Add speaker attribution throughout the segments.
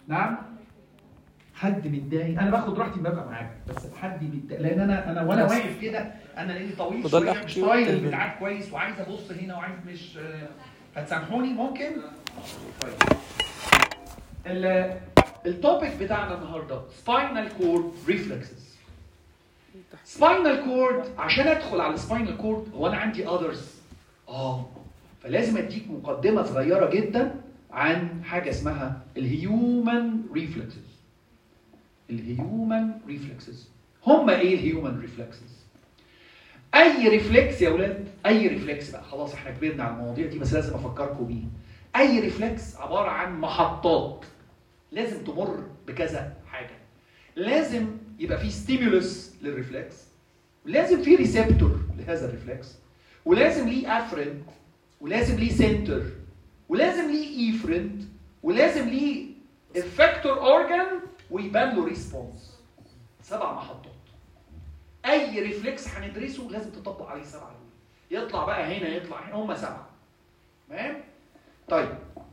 Speaker 1: نعم حد متضايق انا باخد راحتي ببقى معاك بس حد متضايق لان انا انا وانا
Speaker 2: بس-
Speaker 1: واقف كده انا لاني طويل
Speaker 2: وده اللي
Speaker 1: شويه مش
Speaker 2: أحكي
Speaker 1: طايل
Speaker 2: وقت
Speaker 1: البتاعات كويس وعايز ابص هنا وعايز مش آه، هتسامحوني ممكن؟ طيب ال- التوبيك بتاعنا النهارده سباينال كورد ريفلكسز سباينال كورد عشان ادخل على السباينال كورد هو انا عندي اذرز اه فلازم اديك مقدمه صغيره جدا عن حاجه اسمها الهيومن ريفلكسز الهيومن ريفلكسز هم ايه الهيومن ريفلكسز اي ريفلكس يا اولاد اي ريفلكس بقى خلاص احنا كبرنا على المواضيع دي بس لازم افكركم بيه اي ريفلكس عباره عن محطات لازم تمر بكذا حاجه لازم يبقى في ستيمولس للريفلكس ولازم في ريسبتور لهذا الريفلكس ولازم ليه افرنت ولازم ليه سنتر ولازم ليه ايفرنت ولازم ليه افكتور اورجان ويبان له ريسبونس سبع محطات اي ريفلكس هندرسه لازم تطبق عليه سبعه دول يطلع بقى هنا يطلع هنا هم سبعه تمام طيب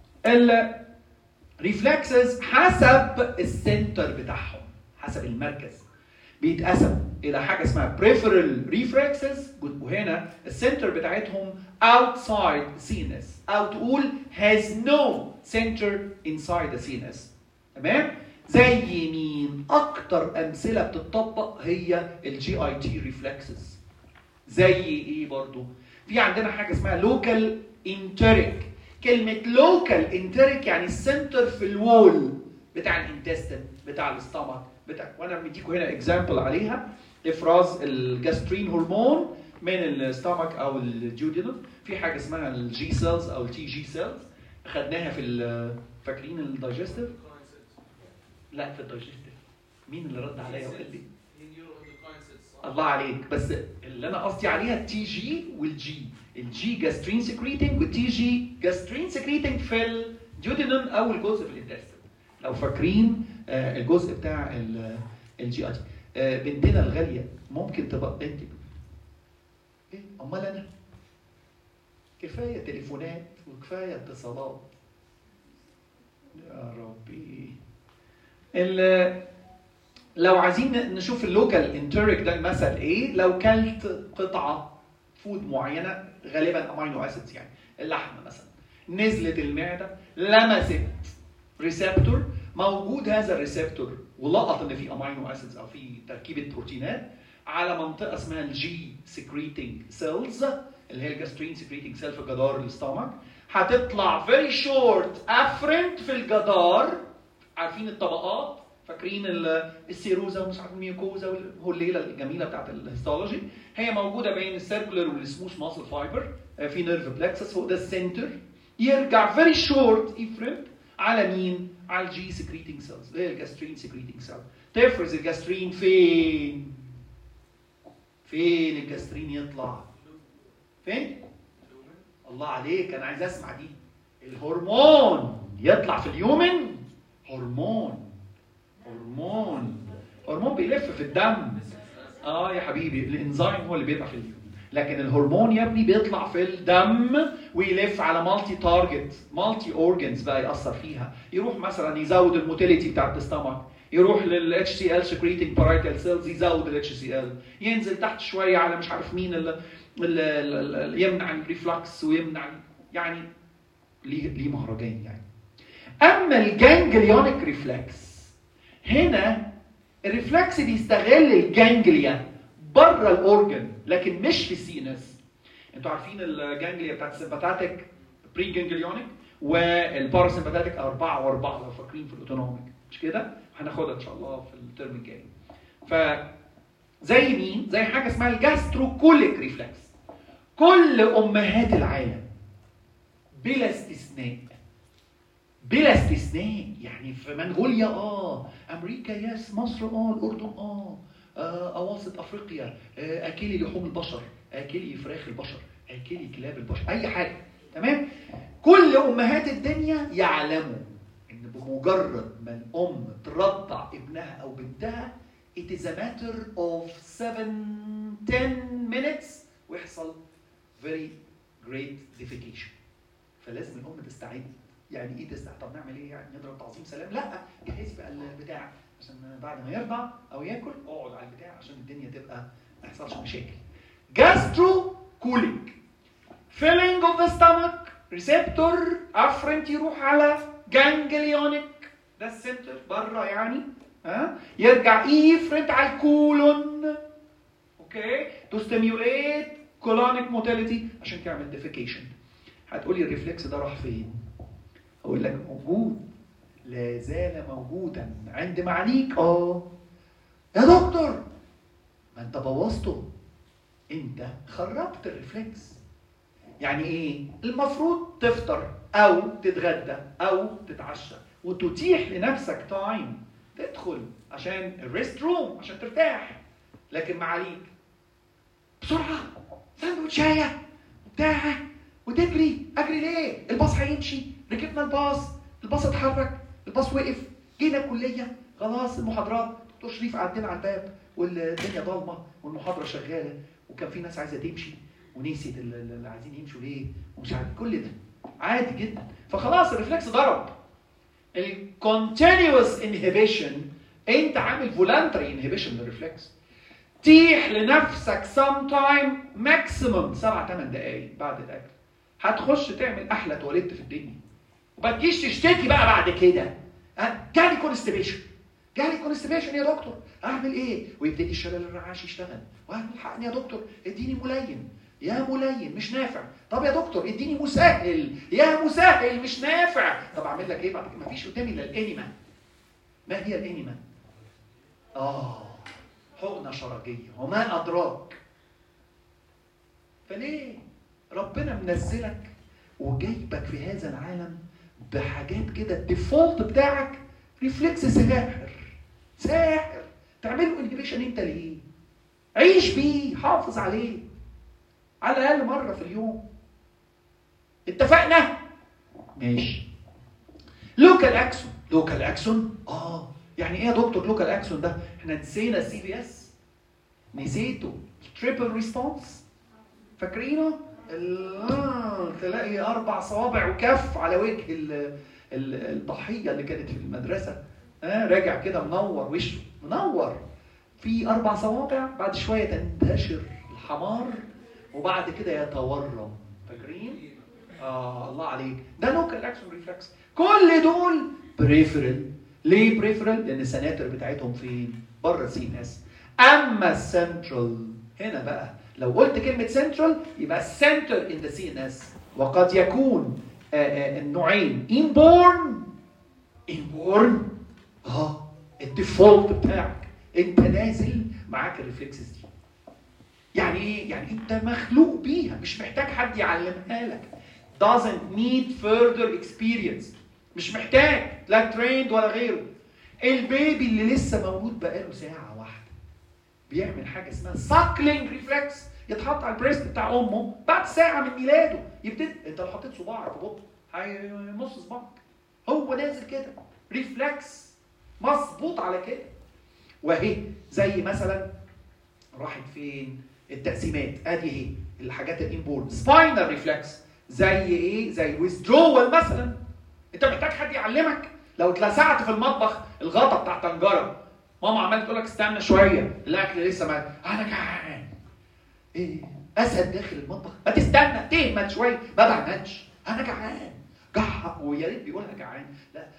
Speaker 1: الريفلكسز حسب السنتر بتاعهم حسب المركز بيتقسم الى حاجه اسمها peripheral reflexes وهنا السنتر بتاعتهم outside CNS او تقول has no center inside the CNS تمام زي مين اكتر امثله بتطبق هي الجي اي تي ريفلكسز زي ايه برضو في عندنا حاجه اسمها لوكال انتريك كلمه لوكال انتريك يعني السنتر في الوول بتاع الانتستين بتاع الاستمك بتاع وانا مديكم هنا اكزامبل عليها افراز الجاسترين هرمون من الاستمك او الجودينم في حاجه اسمها الجي سيلز او التي جي سيلز خدناها في ال- فاكرين الدايجستيف لا في الدايجستيف مين اللي رد عليا وقال لي الله عليك بس اللي انا قصدي عليها التي جي والجي الجي جاسترين سكريتنج والتي جي جاسترين سكريتنج في الجودينم او الجزء في الانتستين لو فاكرين آه، الجزء بتاع الجي اي تي بنتنا الغاليه ممكن تبقى انت ايه امال انا كفايه تليفونات وكفايه اتصالات يا ربي ال- لو عايزين نشوف اللوكال انتريك ده المثل ايه لو كلت قطعه فود معينه غالبا امينو اسيدز يعني اللحمه مثلا نزلت المعده لمست ريسبتور موجود هذا الريسبتور ولقط ان في امينو اسيدز او في تركيبه بروتينات على منطقه اسمها الجي سكريتنج سيلز اللي هي الجاسترين سكريتنج سيل في جدار الاستومك هتطلع فيري شورت افرنت في الجدار عارفين الطبقات فاكرين ال- السيروزا ومش عارف الميوكوزا والليله الجميله بتاعت الهيستولوجي هي موجوده بين السيركولر والسموث ماسل فايبر في نيرف بلكسس هو ده السنتر يرجع فيري شورت افرنت على مين؟ على الجي سكريتنج سيلز اللي هي الجاسترين سكريتنج سيل تفرز الجاسترين فين؟ فين الجاسترين يطلع؟ فين؟ الله عليك انا عايز اسمع دي الهرمون يطلع في اليومن هرمون هرمون هرمون بيلف في الدم اه يا حبيبي الانزيم هو اللي بيبقى في اليومن لكن الهرمون يا ابني بيطلع في الدم ويلف على مالتي تارجت مالتي اورجنز بقى ياثر فيها يروح مثلا يزود الموتيليتي بتاعت الاستمك يروح للاتش سي ال سكريتنج بارايتال سيلز يزود الاتش سي ال ينزل تحت شويه على مش عارف مين ال ال ال ال يمنع الريفلكس ويمنع يعني ليه ليه مهرجان يعني اما الجانجليونيك ريفلكس هنا الريفلكس بيستغل الجانجليا بره الاورجن لكن مش في السي ان اس انتوا عارفين الجانجليا بتاعت السمباتاتيك بري جانجليونيك والباراسمباتاتيك أربعة وأربعة لو فاكرين في الأوتونوميك مش كده؟ هناخدها إن شاء الله في الترم الجاي. ف زي مين؟ زي حاجة اسمها الجاستروكوليك ريفلكس. كل أمهات العالم بلا استثناء بلا استثناء يعني في منغوليا اه امريكا يس مصر اه الاردن اه آه، اواسط افريقيا آه، اكلي لحوم البشر اكلي فراخ البشر اكلي كلاب البشر اي حاجه تمام كل امهات الدنيا يعلموا ان بمجرد ما الام ترضع ابنها او بنتها it is a matter of 7 10 minutes ويحصل very great defecation فلازم الام تستعد يعني ايه تستحي طب نعمل ايه يعني نضرب تعظيم سلام لا جهز بقى البتاع عشان بعد ما يرضع او ياكل اقعد على البتاع عشان الدنيا تبقى ما يحصلش مشاكل جاسترو كولينج filling of the stomach receptor afferent يروح على ganglionic ده السنتر بره يعني ها يرجع efferent على الكولون اوكي تو ستيميوليت colonic motility عشان تعمل defecation هتقولي الريفلكس ده راح فين؟ اقول لك موجود لا زال موجودا عند معاليك اه يا دكتور ما انت بوظته انت خربت الريفلكس يعني ايه المفروض تفطر او تتغدى او تتعشى وتتيح لنفسك تايم تدخل عشان الريست روم عشان ترتاح لكن معاليك بسرعه ساندوتشايه بتاع وتجري اجري ليه الباص هيمشي ركبنا الباص الباص اتحرك الباص وقف جينا الكليه خلاص المحاضرات دكتور شريف عدينا على الباب والدنيا ضلمه والمحاضره شغاله وكان في ناس عايزه تمشي ونسيت اللي عايزين يمشوا ليه ومش عارف كل ده عادي جدا فخلاص الريفلكس ضرب الكونتينيوس انهبيشن انت عامل فولانتري انهبيشن للريفلكس تيح لنفسك سام تايم ماكسيموم سبع ثمان دقائق بعد الاكل هتخش تعمل احلى تواليت في الدنيا وما تجيش تشتكي بقى بعد كده جالي كونستيبيشن جالي كونستيبيشن يا دكتور اعمل ايه ويبتدي الشلل الرعاش يشتغل الحقني يا دكتور اديني ملين يا ملين مش نافع طب يا دكتور اديني مسهل يا مسهل مش نافع طب اعمل لك ايه بعد كده مفيش قدامي الا الانيما ما هي الانيما اه حقنه شرجيه وما ادراك فليه ربنا منزلك وجايبك في هذا العالم بحاجات كده الديفولت بتاعك ريفلكس ساحر ساحر تعمله انهبيشن انت ليه عيش بيه حافظ عليه على الاقل مره في اليوم اتفقنا ماشي لوكال اكسون لوكال اكسون اه يعني ايه يا دكتور لوكال اكسون ده احنا نسينا السي بي اس نسيته تريبل ريسبونس فاكرينه تلاقي اربع صوابع وكف على وجه الضحيه اللي كانت في المدرسه آه راجع كده منور وشه منور في اربع صوابع بعد شويه تنتشر الحمار وبعد كده يتورم فاكرين؟ اه الله عليك ده لوكال اكشن ريفلكس كل دول بريفرال ليه بريفرال؟ لان السناتر بتاعتهم فين؟ بره السي اس اما السنترال هنا بقى لو قلت كلمة سنترال يبقى سنتر ان ذا سي ان اس وقد يكون النوعين انبورن انبورن اه الديفولت بتاعك انت نازل معاك الريفلكسز دي يعني ايه؟ يعني انت مخلوق بيها مش محتاج حد يعلمها لك doesn't need further experience مش محتاج لا تريند ولا غيره البيبي اللي لسه مولود بقاله ساعة واحدة بيعمل حاجة اسمها ساكلينج ريفلكس يتحط على البريست بتاع امه بعد ساعة من ميلاده يبتدي انت لو حطيت صباعك في بطنه هيمص صباعك هو نازل كده ريفلكس مظبوط على كده وهي زي مثلا راحت فين التقسيمات ادي اهي الحاجات الانبورن سباينال ريفلكس زي ايه زي الويزدرول مثلا انت محتاج حد يعلمك لو اتلسعت في المطبخ الغطا بتاع طنجره ماما عماله تقول لك استنى شويه الاكل لسه ما انا جعان ايه اسد داخل المطبخ ما تستنى تهمت شويه ما بعملش انا جعان جع ويا ريت بيقولها جعان لا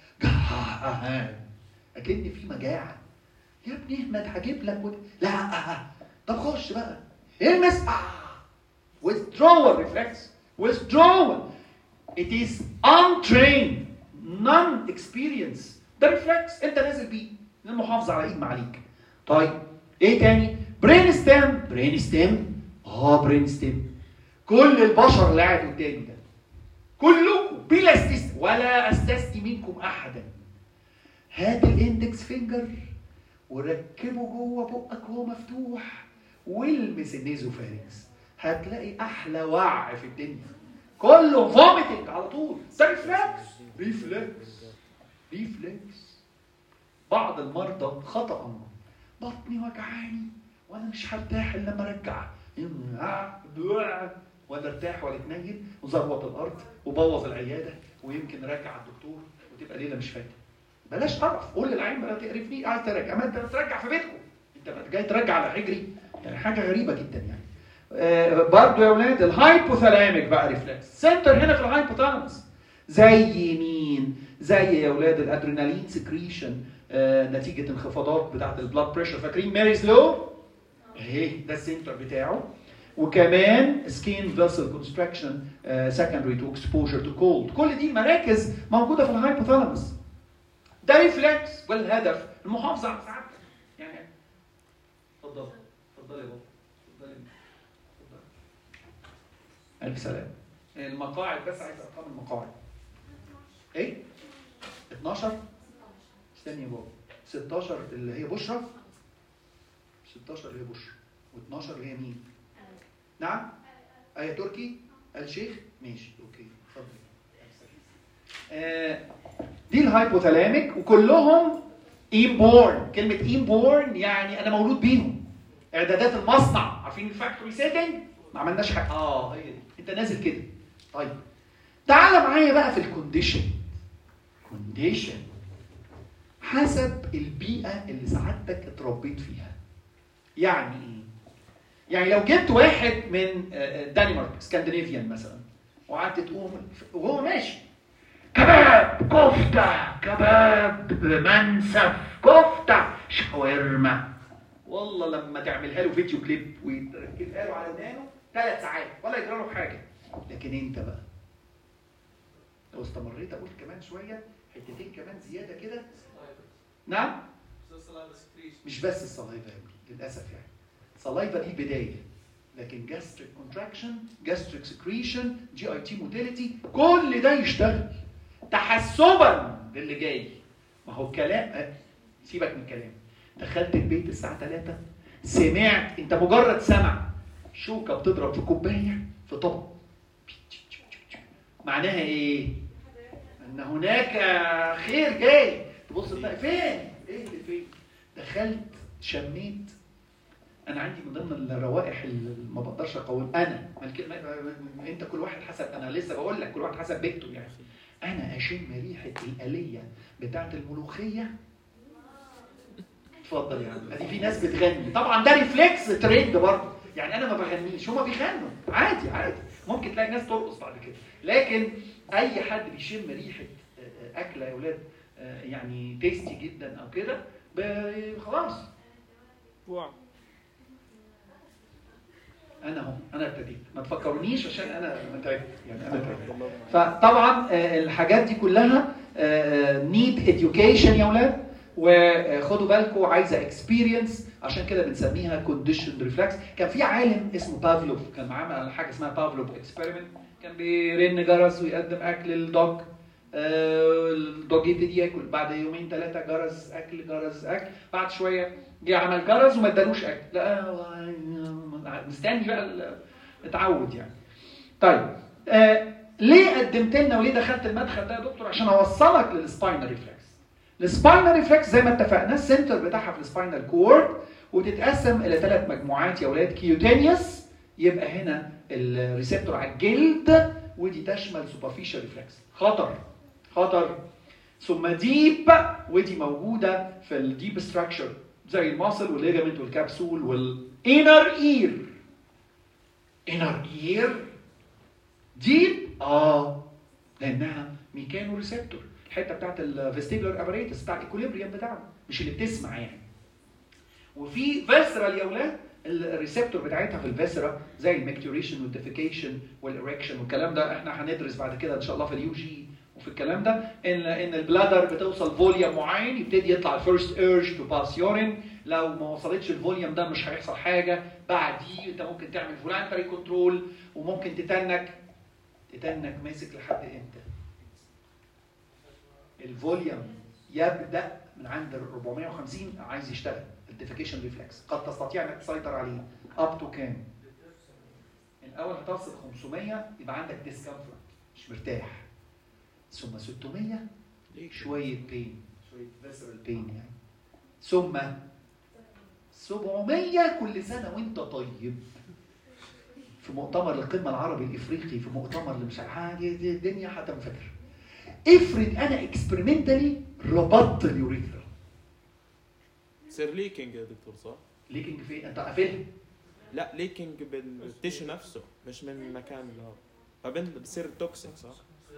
Speaker 1: جعان اكن في مجاعه يا ابني احمد هجيب لك ود... لا طب خش بقى المس آه. withdrawal reflex withdrawal it is untrained non experience ده ريفلكس انت نازل بيه المحافظه على ايد معاليك طيب ايه تاني برين ستيم برين ستيم اه برين ستيم كل البشر اللي قاعد قدامي ده كلكم بلا استثناء ولا استثني منكم احدا هات الاندكس فينجر وركبه جوه بقك وهو مفتوح والمس النيزوفارينكس هتلاقي احلى وعي في الدنيا كله فوميتنج على طول ده ريفلكس ريفلكس ريفلكس بعض المرضى خطأ بطني وجعاني وانا مش هرتاح الا لما ارجع ولا ارتاح ولا اتنيل وزروط الارض وبوظ العياده ويمكن رجع الدكتور وتبقى ليله مش فايته بلاش قرف قول للعين ما تقرفني عايز ترجع ما انت ترجع في بيتكم انت جاي ترجع على حجري يعني حاجه غريبه جدا يعني آه برضه يا اولاد الهايبوثالاميك بقى ريفلكس سنتر هنا في الهايبوثالاموس زي مين زي يا اولاد الادرينالين سكريشن آه نتيجه انخفاضات بتاعه البلاد بريشر فاكرين ماريز لو اهي ده السنتر بتاعه وكمان سكين فيسل كونستراكشن سكندري تو اكسبوجر تو كولد كل دي مراكز موجوده في الهايبوثالاموس ده ريفلكس والهدف المحافظه على سعادتك يعني اتفضل اتفضل يا بابا اتفضل اتفضل الف سلام المقاعد بس عايز ارقام المقاعد ايه 12 استني يا بابا 16 اللي هي بشرى 16 اللي هي بشرى و12 اللي هي مين نعم ايه تركي الشيخ ماشي اوكي اتفضل آه دي الهايبوثالاميك وكلهم انبورن كلمه انبورن يعني انا مولود بيهم اعدادات المصنع عارفين الفاكتوري سيتنج ما عملناش حاجه اه هي دي انت نازل كده طيب تعال معايا بقى في الكونديشن كونديشن حسب البيئه اللي سعادتك اتربيت فيها يعني ايه يعني لو جبت واحد من دنمارك اسكندنافيان مثلا وقعدت تقوم وهو ماشي كباب كفتة كباب منسف كفتة شاورما والله لما تعملها له فيديو كليب ويركبها له على ودانه ثلاث ساعات ولا يجرى له حاجة لكن انت بقى لو استمريت اقول كمان شوية حتتين كمان زيادة كده نعم مش بس الصلايفة للأسف يعني صلايفة دي البداية لكن جاستريك كونتراكشن جاستريك سكريشن جي اي تي موتيليتي كل ده يشتغل تحسبا للي جاي ما هو الكلام سيبك من الكلام دخلت البيت الساعة 3 سمعت انت مجرد سمع شوكة بتضرب في كوباية في طبق معناها ايه؟ ان هناك خير جاي تبص تلاقي فين؟ ايه اللي فين؟ دخلت شميت انا عندي من ضمن الروائح اللي ما بقدرش اقول انا انت كل واحد حسب انا لسه بقول لك كل واحد حسب بيئته يعني انا اشم ريحه الاليه بتاعه الملوخيه اتفضل يا عم ادي في ناس بتغني طبعا ده ريفلكس ترند برضه يعني انا ما بغنيش هما بيغنوا عادي عادي ممكن تلاقي ناس ترقص بعد كده لكن اي حد بيشم ريحه اكله يا اولاد يعني تيستي جدا او كده خلاص
Speaker 2: واو
Speaker 1: انا اهو انا ابتديت ما تفكرونيش عشان انا تعبت يعني انا تعبت فطبعا الحاجات دي كلها نيد اديوكيشن يا اولاد وخدوا بالكم عايزه اكسبيرينس عشان كده بنسميها كونديشن ريفلكس كان في عالم اسمه بافلوف كان معاه حاجه اسمها بافلوف اكسبيرمنت كان بيرن جرس ويقدم اكل للدوج الدوج يبتدي ياكل بعد يومين ثلاثه جرس اكل جرس اكل بعد شويه جه عمل جرس وما ادالوش اكل لا مستني بقى اتعود يعني طيب آه ليه قدمت لنا وليه دخلت المدخل ده يا دكتور عشان اوصلك للسباينال ريفلكس السباينال ريفلكس زي ما اتفقنا السنتر بتاعها في السباينال كورد وتتقسم الى ثلاث مجموعات يا اولاد كيوتينيوس يبقى هنا الريسبتور على الجلد ودي تشمل سوبرفيشال ريفلكس خطر خطر ثم ديب ودي موجوده في الديب ستراكشر زي الماسل والليجامنت والكبسول والانر اير انر اير ديب اه لانها ميكانو ريسبتور الحته بتاعت الفيستيبولار اباريتس بتاع الايكوليبريم بتاعنا مش اللي بتسمع يعني وفي فيسرال يا اولاد الريسبتور بتاعتها في الفيسرا زي المكتوريشن والديفيكيشن والاريكشن والكلام ده احنا هندرس بعد كده ان شاء الله في اليو جي وفي الكلام ده ان ان البلادر بتوصل فوليوم معين يبتدي يطلع الفيرست ايرج تو باس يورين لو ما وصلتش الفوليوم ده مش هيحصل حاجه بعديه انت ممكن تعمل فولانتري كنترول وممكن تتنك تتنك ماسك لحد امتى؟ الفوليوم يبدا من عند 450 عايز يشتغل الديفيكيشن ريفلكس قد تستطيع انك تسيطر عليه اب تو كام؟ الاول هتصل 500 يبقى عندك ديسكمفورت مش مرتاح ثم 600 شويه بين شويه فيسرال بين يعني ثم 700 كل سنه وانت طيب في مؤتمر القمه العربي الافريقي في مؤتمر اللي مش عارف حاجه دي الدنيا هتنفجر افرض انا اكسبيرمنتالي ربطت اليوريثرا
Speaker 2: تصير ليكينج يا دكتور صح؟
Speaker 1: ليكنج فين انت قافلها
Speaker 2: لا ليكينج بالتيشو نفسه مش من مكان له فبن بصير توكسيك صح؟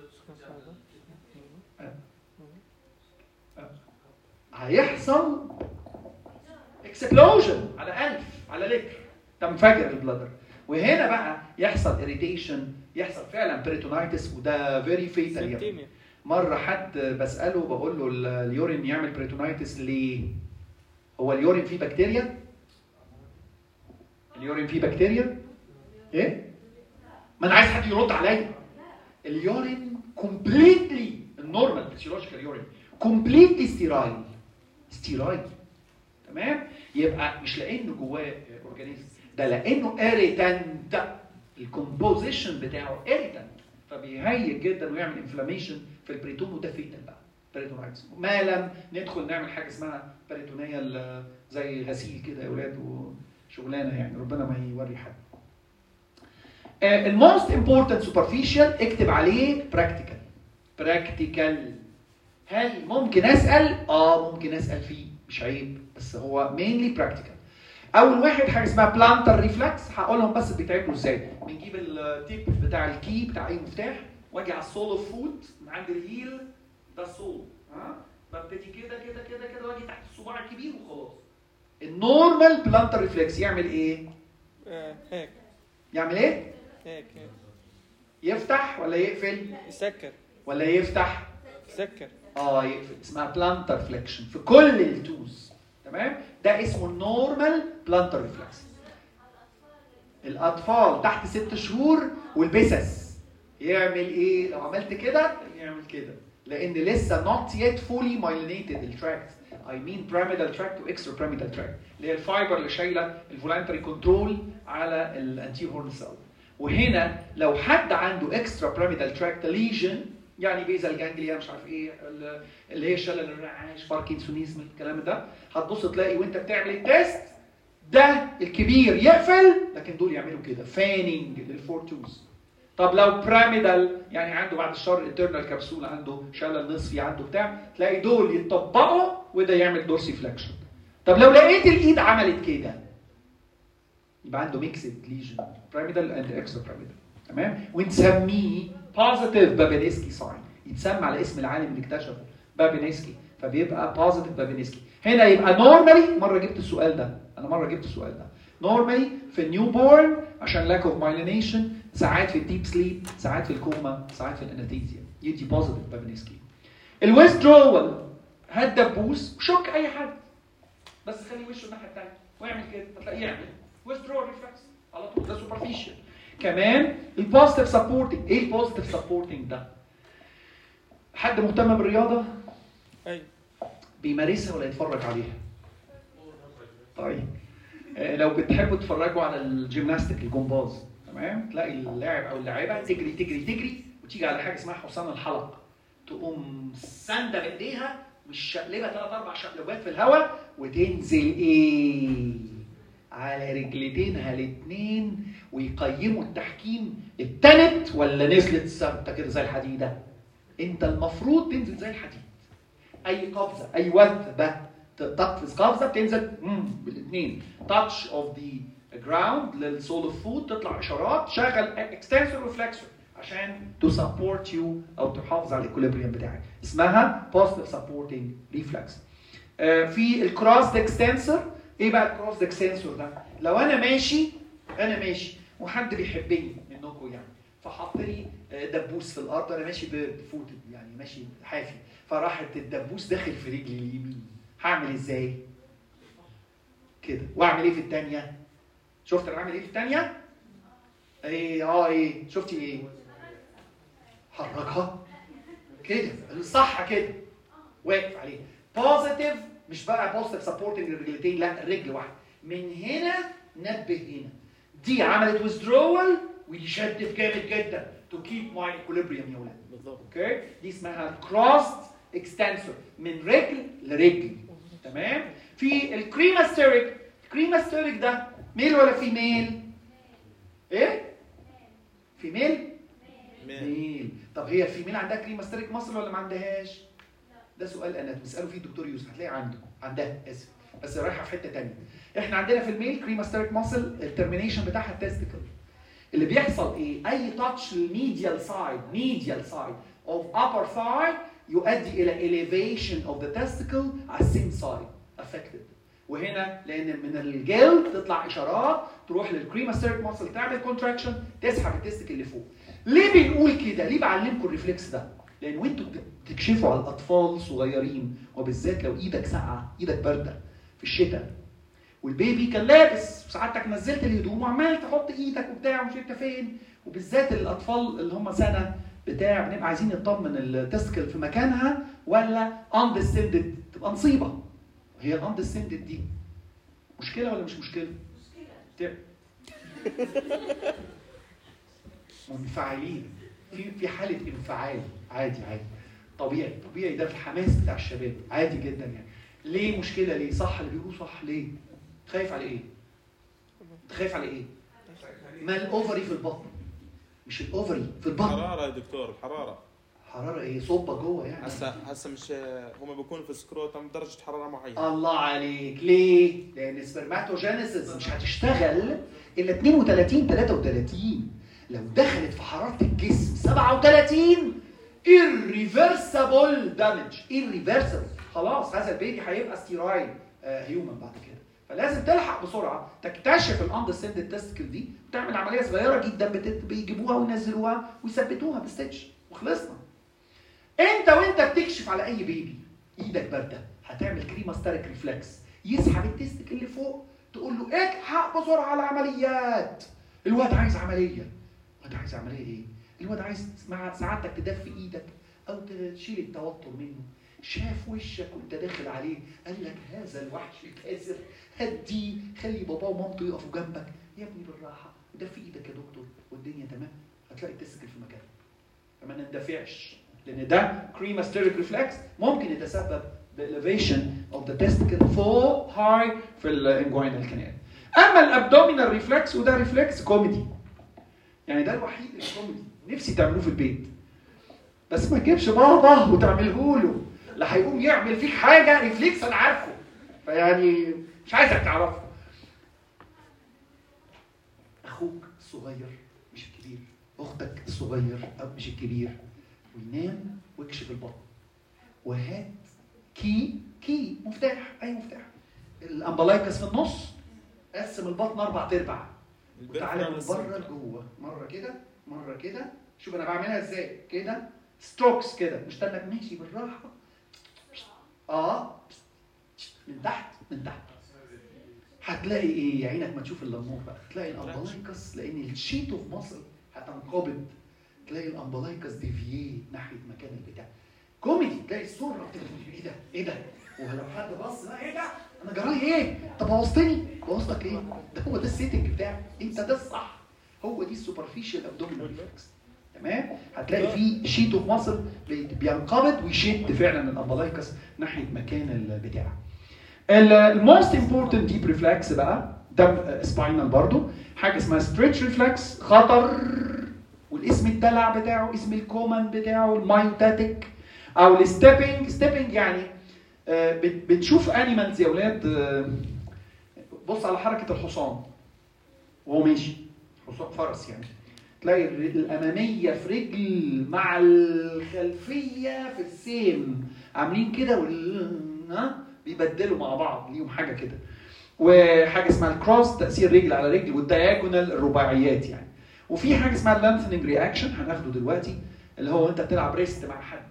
Speaker 1: هيحصل اكسبلوجن على ألف على لتر تنفجر البلادر وهنا بقى يحصل اريتيشن يحصل فعلا بريتونايتس وده فيري فيتال يعني
Speaker 3: سيبتيميا
Speaker 1: مره حد بساله بقول له ال- اليورين يعمل بريتونايتس ليه؟ هو اليورين فيه بكتيريا؟ اليورين فيه بكتيريا؟ ايه؟ ما انا عايز حد يرد عليا اليورين كومبليتلي النورمال فيسيولوجيكال يورين كومبليتلي ستيرايل ستيرايل تمام؟ يبقى مش لانه جواه اورجانيزم ده لانه اريتانت الكومبوزيشن بتاعه اريتانت فبيهيج جدا ويعمل انفلاميشن في البريتون وده فيتال بقى بريتونايتس ما لم ندخل نعمل حاجه اسمها بريتونيه زي غسيل كده يا اولاد وشغلانه يعني ربنا ما يوري حد الموست امبورتنت سوبرفيشال اكتب عليه براكتيكال براكتيكال هل ممكن اسال اه ممكن اسال فيه مش عيب بس هو مينلي براكتيكال اول واحد حاجه اسمها بلانتر ريفلكس هقولهم بس بيتعملوا ازاي بنجيب التيب بتاع الكي بتاع اي مفتاح واجي على السول اوف فوت من عند الهيل ده السول ها ببتدي كده كده كده كده واجي تحت الصباع الكبير وخلاص النورمال بلانتر ريفلكس يعمل ايه
Speaker 3: آه، هيك
Speaker 1: يعمل ايه
Speaker 3: هيك هيك
Speaker 1: يفتح ولا يقفل
Speaker 3: يسكر
Speaker 1: ولا يفتح
Speaker 3: يسكر
Speaker 1: اه يقفل اسمها بلانتر فليكشن في كل التوز تمام ده اسمه النورمال بلانتر ريفلكس الاطفال تحت ست شهور والبسس يعمل ايه لو عملت كده يعمل كده لان لسه not yet fully myelinated التراكت I mean pyramidal tract و extra pyramidal tract اللي هي الفايبر اللي شايله الفولانتري كنترول على الانتي هورن سيل وهنا لو حد عنده اكسترا pyramidal tract ليجن يعني بيزل جانجليا مش عارف ايه ال- اللي هي شلل الرعاش باركنسونيزم الكلام ده هتبص تلاقي وانت بتعمل التيست ده الكبير يقفل لكن دول يعملوا كده فانينج للفور توز طب لو بيراميدال يعني عنده بعد الشر انترنال كبسول عنده شلل نصفي عنده بتاع تلاقي دول يتطبقوا وده يعمل دورسي فليكشن طب لو لقيت الايد عملت كده يبقى عنده ميكسد ليجن بيراميدال اند اكسترا بيراميدال تمام ونسميه بوزيتيف بابينسكي ساين يتسمى على اسم العالم اللي اكتشفه بابينسكي فبيبقى بوزيتيف بابينسكي هنا يبقى نورمالي مره جبت السؤال ده انا مره جبت السؤال ده نورمالي في النيو بورن عشان لاك اوف مايلينيشن ساعات في الديب سليب ساعات في الكوما ساعات في الانستيزيا يدي بوزيتيف بابينسكي الويثدرول هات دبوس وشك اي حد بس خلي وشه الناحيه الثانيه ويعمل كده هتلاقيه يعمل withdrawal reflex على طول ده superficial كمان البوزيتيف سبورتنج ايه البوزيتيف سبورتنج ده؟ حد مهتم بالرياضه
Speaker 3: اي
Speaker 1: بيمارسها ولا يتفرج عليها؟ طيب آه، لو بتحبوا تتفرجوا على الجيمناستيك الجمباز تمام تلاقي اللاعب او اللاعبه تجري تجري تجري وتيجي على حاجه اسمها حصان الحلق تقوم سانده بايديها والشقلبه ثلاث اربع شقلبات في الهواء وتنزل ايه على رجلتينها الاثنين ويقيموا التحكيم اتنت ولا نزلت ثابته كده زي الحديده انت المفروض تنزل زي الحديد اي قفزه اي وثبه تقفز قفزه بتنزل بالاثنين تاتش اوف ذا جراوند للسول اوف فوت تطلع اشارات شغل اكستنسور وفلكسور عشان تو سبورت يو او تحافظ على الاكوليبريم بتاعك اسمها بوزيتيف سبورتنج ريفلكس في الكروس اكستنسور ايه بقى الكروس اكستنسور ده لو انا ماشي انا ماشي وحد بيحبني منكم يعني فحط لي آه، دبوس في الارض انا ماشي بفوت يعني ماشي حافي فراحت الدبوس داخل في رجلي اليمين هعمل ازاي كده واعمل ايه في الثانيه شفت انا بعمل ايه في الثانيه ايه اه ايه شفتي ايه حركها كده الصح كده واقف عليه بوزيتيف مش بقى بوزيتيف سبورتنج الرجلتين لا الرجل واحده من هنا نبه هنا دي عملت withdrawal ودي شدت جامد جدا to keep my equilibrium يا ولاد
Speaker 2: بالضبط
Speaker 1: اوكي دي اسمها crossed extensor من رجل لرجل تمام في الكريماستيريك الكريماستيريك ده ميل ولا فيميل ايه فيميل
Speaker 2: مين
Speaker 1: ميل طب هي الفيميل عندها كريماستريك ماسل ولا ما عندهاش ده سؤال انا بساله فيه الدكتور يوسف هتلاقي عنده عندها اسف بس رايحه في حته ثانيه احنا عندنا في الميل كريماستريك ماسل الترمينيشن بتاعها التستيكل اللي بيحصل ايه اي تاتش للميديال سايد ميديال سايد اوف upper thigh يؤدي الى elevation of the testicle على السيم سايد affected وهنا لان من الجلد تطلع اشارات تروح للكريماستريك ماسل تعمل كونتراكشن تسحب التستيكل اللي فوق ليه بنقول كده ليه بعلمكم الريفلكس ده لان وانتوا بتكشفوا على الاطفال صغيرين وبالذات لو ايدك ساقعه ايدك بارده في الشتاء والبيبي كان لابس وسعادتك نزلت الهدوم وعمال تحط ايدك وبتاع ومش انت فين وبالذات الاطفال اللي هم سنه بتاع بنبقى عايزين نطمن التسكل في مكانها ولا اندستندد تبقى مصيبه هي الاندستندد دي مشكله ولا مش مشكله؟ مشكله منفعلين في في حاله انفعال عادي عادي طبيعي طبيعي ده في الحماس بتاع الشباب عادي جدا يعني ليه مشكله ليه صح اللي بيقولوا صح ليه خايف على ايه خايف على ايه ما الاوفري في البطن مش الاوفري في البطن
Speaker 2: حراره يا دكتور الحراره
Speaker 1: حراره ايه صوبه جوه يعني
Speaker 2: هسه هسه مش هم بيكونوا في السكروتم درجه حراره معينه
Speaker 1: الله عليك ليه؟ لان السبرماتوجينيسيس مش هتشتغل الا 32 33 لو دخلت في حراره الجسم 37 irreversible damage irreversible خلاص هذا البيبي هيبقى ستيرايل هيومن بعد كده فلازم تلحق بسرعه تكتشف الاندسند تيستكل دي وتعمل عمليه صغيره جدا بت- بيجيبوها وينزلوها ويثبتوها بالستيتش وخلصنا انت وانت بتكشف على اي بيبي ايدك بارده هتعمل كريماستريك ريفلكس يسحب التستك اللي فوق تقول له الحق بسرعه على عمليات الواد عايز عمليه الواد عايز عمليه ايه الواد عايز مع سعادتك تدفي ايدك او تشيل التوتر منه شاف وشك وانت داخل عليه قال لك هذا الوحش الكاسر هديه خلي باباه ومامته يقفوا جنبك يا ابني بالراحه دفي ايدك يا دكتور والدنيا تمام هتلاقي التستكل في مكانه فما نندفعش لان ده كريماستريك ريفلكس ممكن يتسبب باليفيشن اوف ذا تesticle فوق هاي في الانجوينال كانال اما الابدومينال ريفلكس وده ريفلكس كوميدي يعني ده الوحيد الكوميدي نفسي تعملوه في البيت بس ما تجيبش بابا وتعمله له لا هيقوم يعمل فيك حاجه ريفلكس انا عارفه فيعني مش عايزك تعرفه اخوك الصغير مش الكبير اختك الصغير او مش الكبير وينام واكشف البطن وهات كي كي مفتاح اي مفتاح الامبلايكس في النص قسم البطن اربع ارباع وتعالى من بره لجوه مره كده مره كده شوف انا بعملها ازاي كده ستروكس كده مش تنك ماشي بالراحه اه من تحت من تحت هتلاقي ايه يا عينك ما تشوف الامور بقى تلاقي الامبلايكس لان الشيت اوف مصر هتنقبض تلاقي الامبلايكس ديفييت ناحيه مكان البتاع كوميدي تلاقي الصوره بتبقى ايه ده ايه ده ولو حد بص لا ايه ده انا جرالي ايه طب بوظتني بوظتك ايه ده هو ده السيتنج بتاعك انت ده الصح هو دي السوبرفيشال ابدومينال ريفلكس تمام هتلاقي في شيت اوف مصر بينقبض ويشد فعلا الامبلايكس ناحيه مكان البتاع الموست امبورتنت ديب ريفلكس بقى ده سباينال برضو حاجه اسمها ستريتش ريفلكس خطر والاسم الدلع بتاعه اسم الكومن بتاعه المايوتاتيك او الستيبنج ستيبنج يعني آه، بت- بتشوف انيمالز يا اولاد آه، بص على حركه الحصان وهو ماشي حصان فرس يعني تلاقي الر- الاماميه في رجل مع الخلفيه في السيم عاملين كده وال... ها بيبدلوا مع بعض ليهم حاجه كده وحاجه اسمها الكروس تاثير رجل على رجل والدياجونال الرباعيات يعني وفي حاجه اسمها اللانثنج رياكشن هناخده دلوقتي اللي هو انت بتلعب ريست مع حد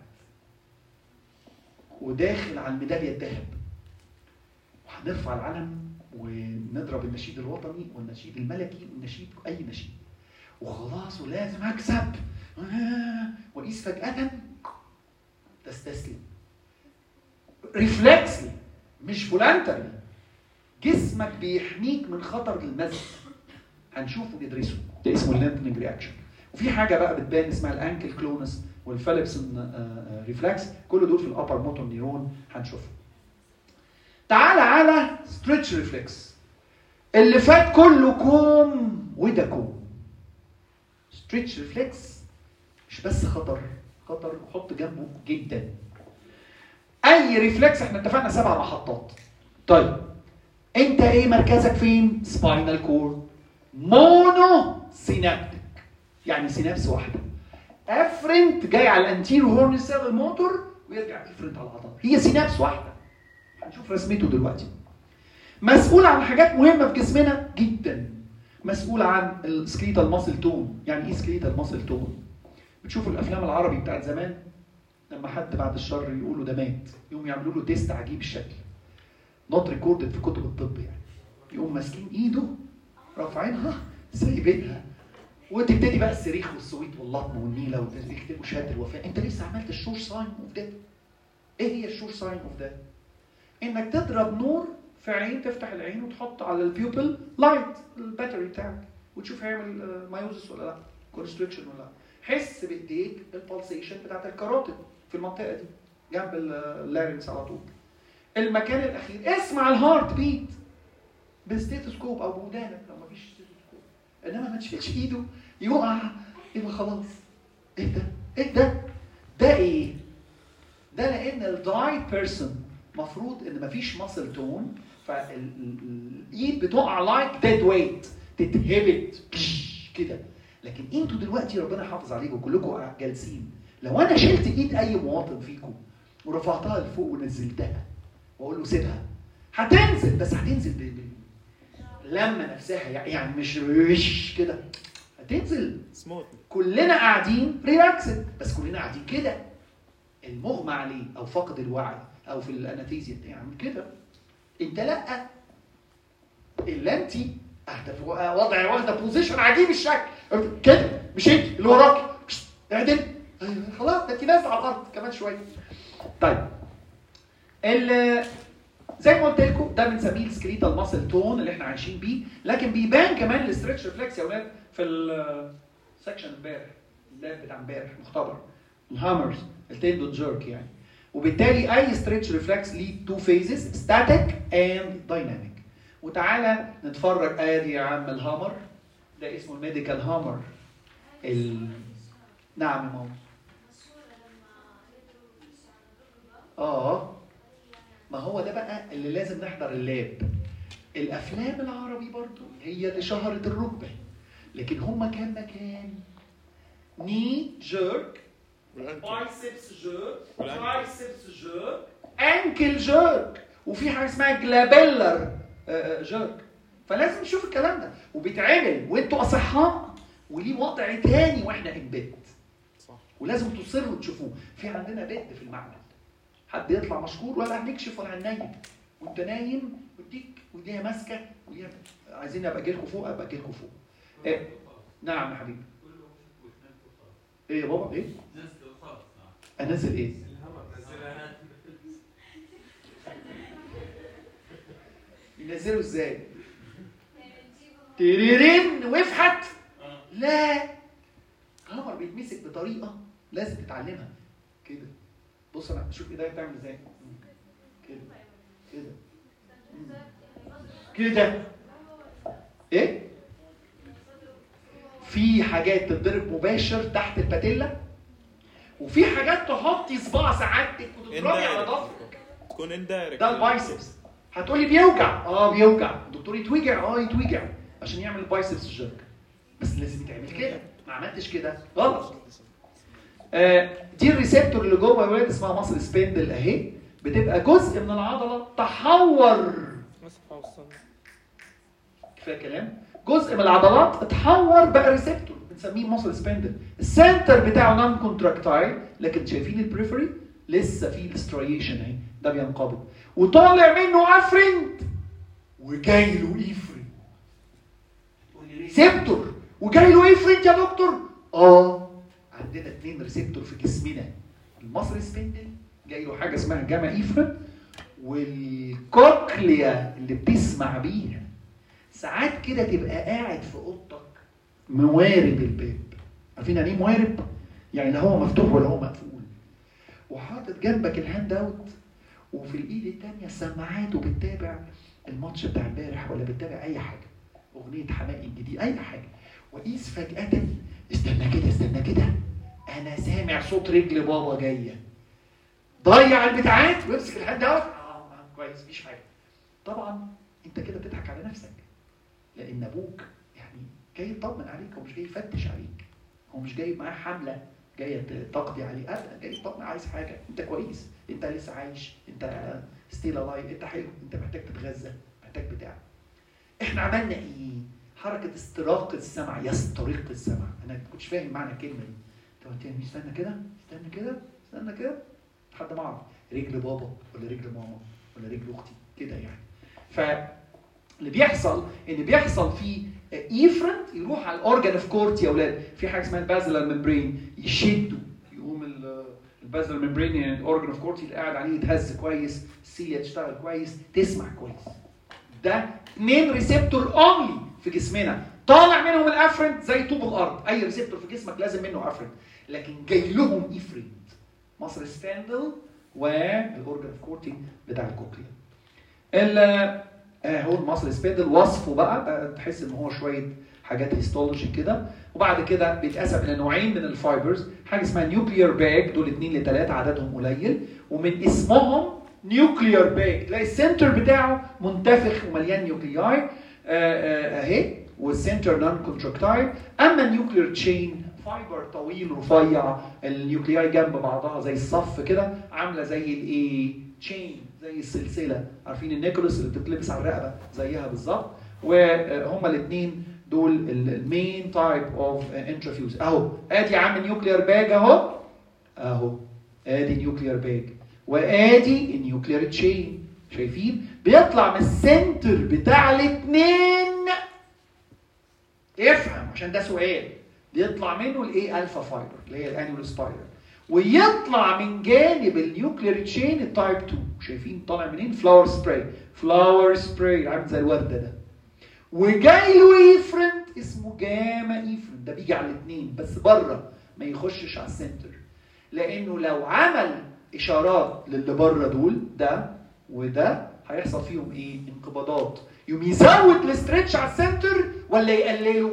Speaker 1: وداخل على الميداليه الذهب وهنرفع العلم ونضرب النشيد الوطني والنشيد الملكي والنشيد اي نشيد وخلاص ولازم اكسب آه، واقيس فجاه تستسلم ريفلكسلي مش فولانتري جسمك بيحميك من خطر المزق هنشوفه ندرسه ده اسمه الليمبنج رياكشن وفي حاجه بقى بتبان اسمها الانكل كلونس والفاليبسون ريفلكس كل دول في الابر موتور نيرون هنشوفهم تعال على ستريتش ريفلكس اللي فات كله كوم وده كوم ستريتش ريفلكس مش بس خطر خطر حط جنبه جدا اي ريفلكس احنا اتفقنا سبع محطات طيب انت ايه مركزك فين سباينال كورد مونو سينابتك يعني سينابس واحده افرنت جاي على الانتيرو هورن سيل الموتور ويرجع افرنت على العضله هي سينابس واحده هنشوف رسمته دلوقتي مسؤول عن حاجات مهمه في جسمنا جدا مسؤول عن السكليتال ماسل تون يعني ايه سكليتال ماسل تون بتشوفوا الافلام العربي بتاعت زمان لما حد بعد الشر يقولوا ده مات يقوم يعملوا له تيست عجيب الشكل نوت ريكوردد في كتب الطب يعني يقوم ماسكين ايده رافعينها سايبينها وتبتدي بقى الصريخ والصويت واللطم والنيله ويكتبوا شهاده الوفاه انت لسه عملت الشور ساين اوف ده ايه هي الشور ساين اوف ده انك تضرب نور في عين تفتح العين وتحط على البيوبل لايت الباتري بتاعك وتشوف هيعمل مايوزس ولا لا كونستريكشن ولا لا حس بايديك البلسيشن بتاعت الكاروتيد في المنطقه دي جنب اللارنكس على طول المكان الاخير اسمع الهارت بيت بستيتوسكوب او بودانك لو مفيش ستيتوسكوب انما ما تشيلش ايده يقع يبقى خلاص ايه ده؟ ايه ده؟ ده ايه؟ ده لان الدايت بيرسون مفروض ان مفيش ماسل تون فالايد بتقع لايك ديد ويت تتهبت كده لكن انتوا دلوقتي ربنا حافظ عليكم كلكم جالسين لو انا شلت ايد اي مواطن فيكم ورفعتها لفوق ونزلتها واقول له سيبها هتنزل بس هتنزل ب... ب... لما نفسها يعني مش مش كده هتنزل
Speaker 2: سموث
Speaker 1: كلنا قاعدين ريلاكسد بس كلنا قاعدين كده المغمى عليه او فقد الوعي او في الاناثيزيا يعمل كده انت لا الا انت قاعده في وضع واخده بوزيشن عجيب الشكل كده مشيت اللي وراك اعدل أيوة، خلاص ده انت نازله على الارض كمان شويه طيب ال زي ما قلت لكم ده بنسميه السكريتال ماسل تون اللي احنا عايشين بيه لكن بيبان كمان الاسترتش ريفلكس يا اولاد في السكشن امبارح اللاب بتاع امبارح مختبر الهامرز التندون جيرك يعني وبالتالي اي ستريتش ريفلكس ليه تو فيزز ستاتيك اند دايناميك وتعالى نتفرج ادي يا عم الهامر ده اسمه الميديكال هامر ال... نعم يا ماما اه ما هو ده بقى اللي لازم نحضر اللاب الافلام العربي برضو هي اللي شهرت الركبه لكن هما كان مكان ني جيرك بايسبس جيرك ترايسبس جيرك انكل جيرك وفي حاجه اسمها جلابيلر جيرك فلازم نشوف الكلام ده وبيتعمل وانتوا اصحاء وليه وضع تاني واحنا ان بيت
Speaker 2: صح
Speaker 1: ولازم تصروا تشوفوه في عندنا بيت في المعمل حد يطلع مشكور ولا هنكشف ولا هننيم وانت نايم وديك وديها ماسكه وديها عايزين ابقى اجي لكم فوق ابقى اجي لكم فوق إيه؟ نعم يا حبيبي ايه يا بابا ايه انزل ايه ينزلوا ازاي تريرين وفحت لا الهامر بيتمسك بطريقه لازم تتعلمها كده بص انا شوف ايديا بتعمل ازاي كده كده كده ايه في حاجات تتضرب مباشر تحت الباتيلا وفي حاجات تحطي صباع سعادتك وتضربي على ضفرك
Speaker 2: تكون اندايركت
Speaker 1: ده البايسبس هتقولي بيوجع اه بيوجع الدكتور يتوجع اه يتوجع عشان يعمل البايسبس جيرك بس لازم يتعمل كده ما عملتش كده غلط آه دي الريسبتور اللي جوه يا ولاد اسمها مصر سبندل اهي بتبقى جزء من العضله تحور
Speaker 3: مسحة والصن
Speaker 1: كفايه كلام جزء من العضلات اتحور بقى ريسبتور بنسميه مصر سبندل السنتر بتاعه نون كونتراكتايل لكن شايفين البريفري لسه في الستريشن اهي ده بينقبض وطالع منه افرنت وجاي له ايفرنت ريسبتور وجاي له افرنت يا دكتور اه عندنا اثنين ريسبتور في جسمنا المصري سبندل جاي له حاجه اسمها جاما ايفرنت والكوكليا اللي بتسمع بيها ساعات كده تبقى قاعد في اوضتك موارب الباب عارفين يعني ايه موارب؟ يعني لا هو مفتوح ولا هو مقفول وحاطط جنبك الهاند اوت وفي الايد التانية سماعات وبتتابع الماتش بتاع امبارح ولا بتتابع اي حاجه اغنيه حماقي الجديد اي حاجه واقيس فجاه استنى كده استنى كده انا سامع صوت رجل بابا جايه ضيع البتاعات وامسك الهاند اوت اه كويس مفيش حاجه طبعا انت كده بتضحك على نفسك لان ابوك يعني جاي يطمن عليك هو مش جاي يفتش عليك هو مش جاي معاه حمله جايه تقضي عليه ابدا جاي يطمن عايز حاجه انت كويس انت لسه عايش انت ستيل الايف انت حلو انت محتاج تتغذى محتاج بتاع احنا عملنا ايه حركه استراق السمع يسترق السمع انا ما كنتش فاهم معنى الكلمه دي انت قلت لي استنى كده استنى كده استنى كده لحد ما اعرف رجل بابا ولا رجل ماما ولا رجل اختي كده يعني ف اللي بيحصل ان بيحصل في ايفرنت يروح على الاورجان اوف كورت يا اولاد في حاجه اسمها البازلر ممبرين يشدوا يقوم ال- البازلر ممبرين يعني الاورجان اوف كورت اللي قاعد عليه يتهز كويس السيليا تشتغل كويس تسمع كويس ده اثنين ريسبتور اونلي في جسمنا طالع منهم الافرنت زي طوب الارض اي ريسبتور في جسمك لازم منه افرنت لكن جاي لهم ايفرنت مصر ستاندل والاورجان اوف كورتي بتاع الكوكليا ال- آه، هو المصل سبيندل وصفه بقى آه، تحس ان هو شويه حاجات هيستولوجي كده وبعد كده بيتقسم الى نوعين من الفايبرز حاجه اسمها نيوكليير باج دول اثنين لثلاثه عددهم قليل ومن اسمهم نيوكليير باج تلاقي السنتر بتاعه منتفخ ومليان نيوكلياي آه، آه، اهي والسنتر نون كونتراكتايل اما النيوكليير تشين فايبر طويل رفيع النيوكلياي جنب بعضها زي الصف كده عامله زي الايه تشين زي السلسله عارفين النيكولس اللي بتتلبس على الرقبه زيها بالظبط وهما الاثنين دول المين تايب اوف انترفيوز اهو ادي يا عم نيوكليير باج اهو اهو ادي نيوكليير باج وادي النيوكليير تشين شايفين بيطلع من السنتر بتاع الاثنين افهم عشان ده سؤال بيطلع منه الايه الفا فايبر اللي هي الانيول سبايرال ويطلع من جانب النيوكليير تشين التايب 2 شايفين طالع منين فلاور سبراي فلاور سبراي عامل زي الورده ده وجاي له ايفرنت اسمه جاما ايفرنت ده بيجي على الاثنين بس بره ما يخشش على السنتر لانه لو عمل اشارات للي بره دول ده وده هيحصل فيهم ايه انقباضات يقوم يزود الاسترتش على السنتر ولا يقلله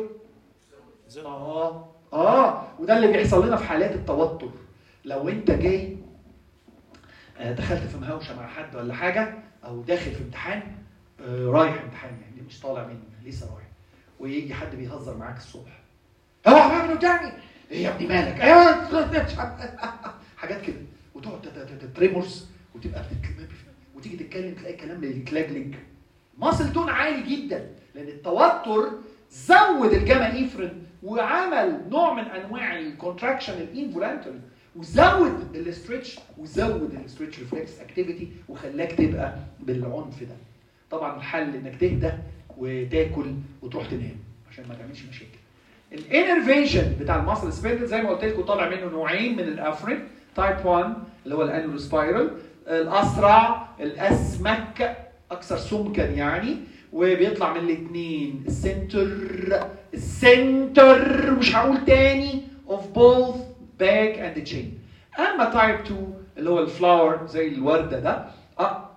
Speaker 1: اه اه وده اللي بيحصل لنا في حالات التوتر لو انت جاي آه، دخلت في مهاوشه مع حد ولا حاجه او داخل في امتحان آه، رايح امتحان يعني مش طالع منه لسه رايح ويجي حد بيهزر معاك الصبح اوعى بقى من قدامي ايه يا ابني مالك ايوه حاجات كده وتقعد تت- تت- تريمورس وتبقى بتتكلم وتيجي تتكلم تلاقي كلام يتلجلج ماسل تون عالي جدا لان التوتر زود الجاما ايفرين وعمل نوع من انواع الكونتراكشن الانفولانتري وزود الاسترتش وزود الاسترتش ريفلكس اكتيفيتي وخلاك تبقى بالعنف ده طبعا الحل انك تهدى وتاكل وتروح تنام عشان ما تعملش مشاكل الانرفيشن بتاع المصل سبيندل زي ما قلت لكم طالع منه نوعين من الافرين تايب 1 اللي هو الانول سبايرال الاسرع الاسمك اكثر سمكا يعني وبيطلع من الاثنين السنتر السنتر مش هقول تاني of both bag and chain اما تايب 2 اللي هو الفلاور زي الورده ده أه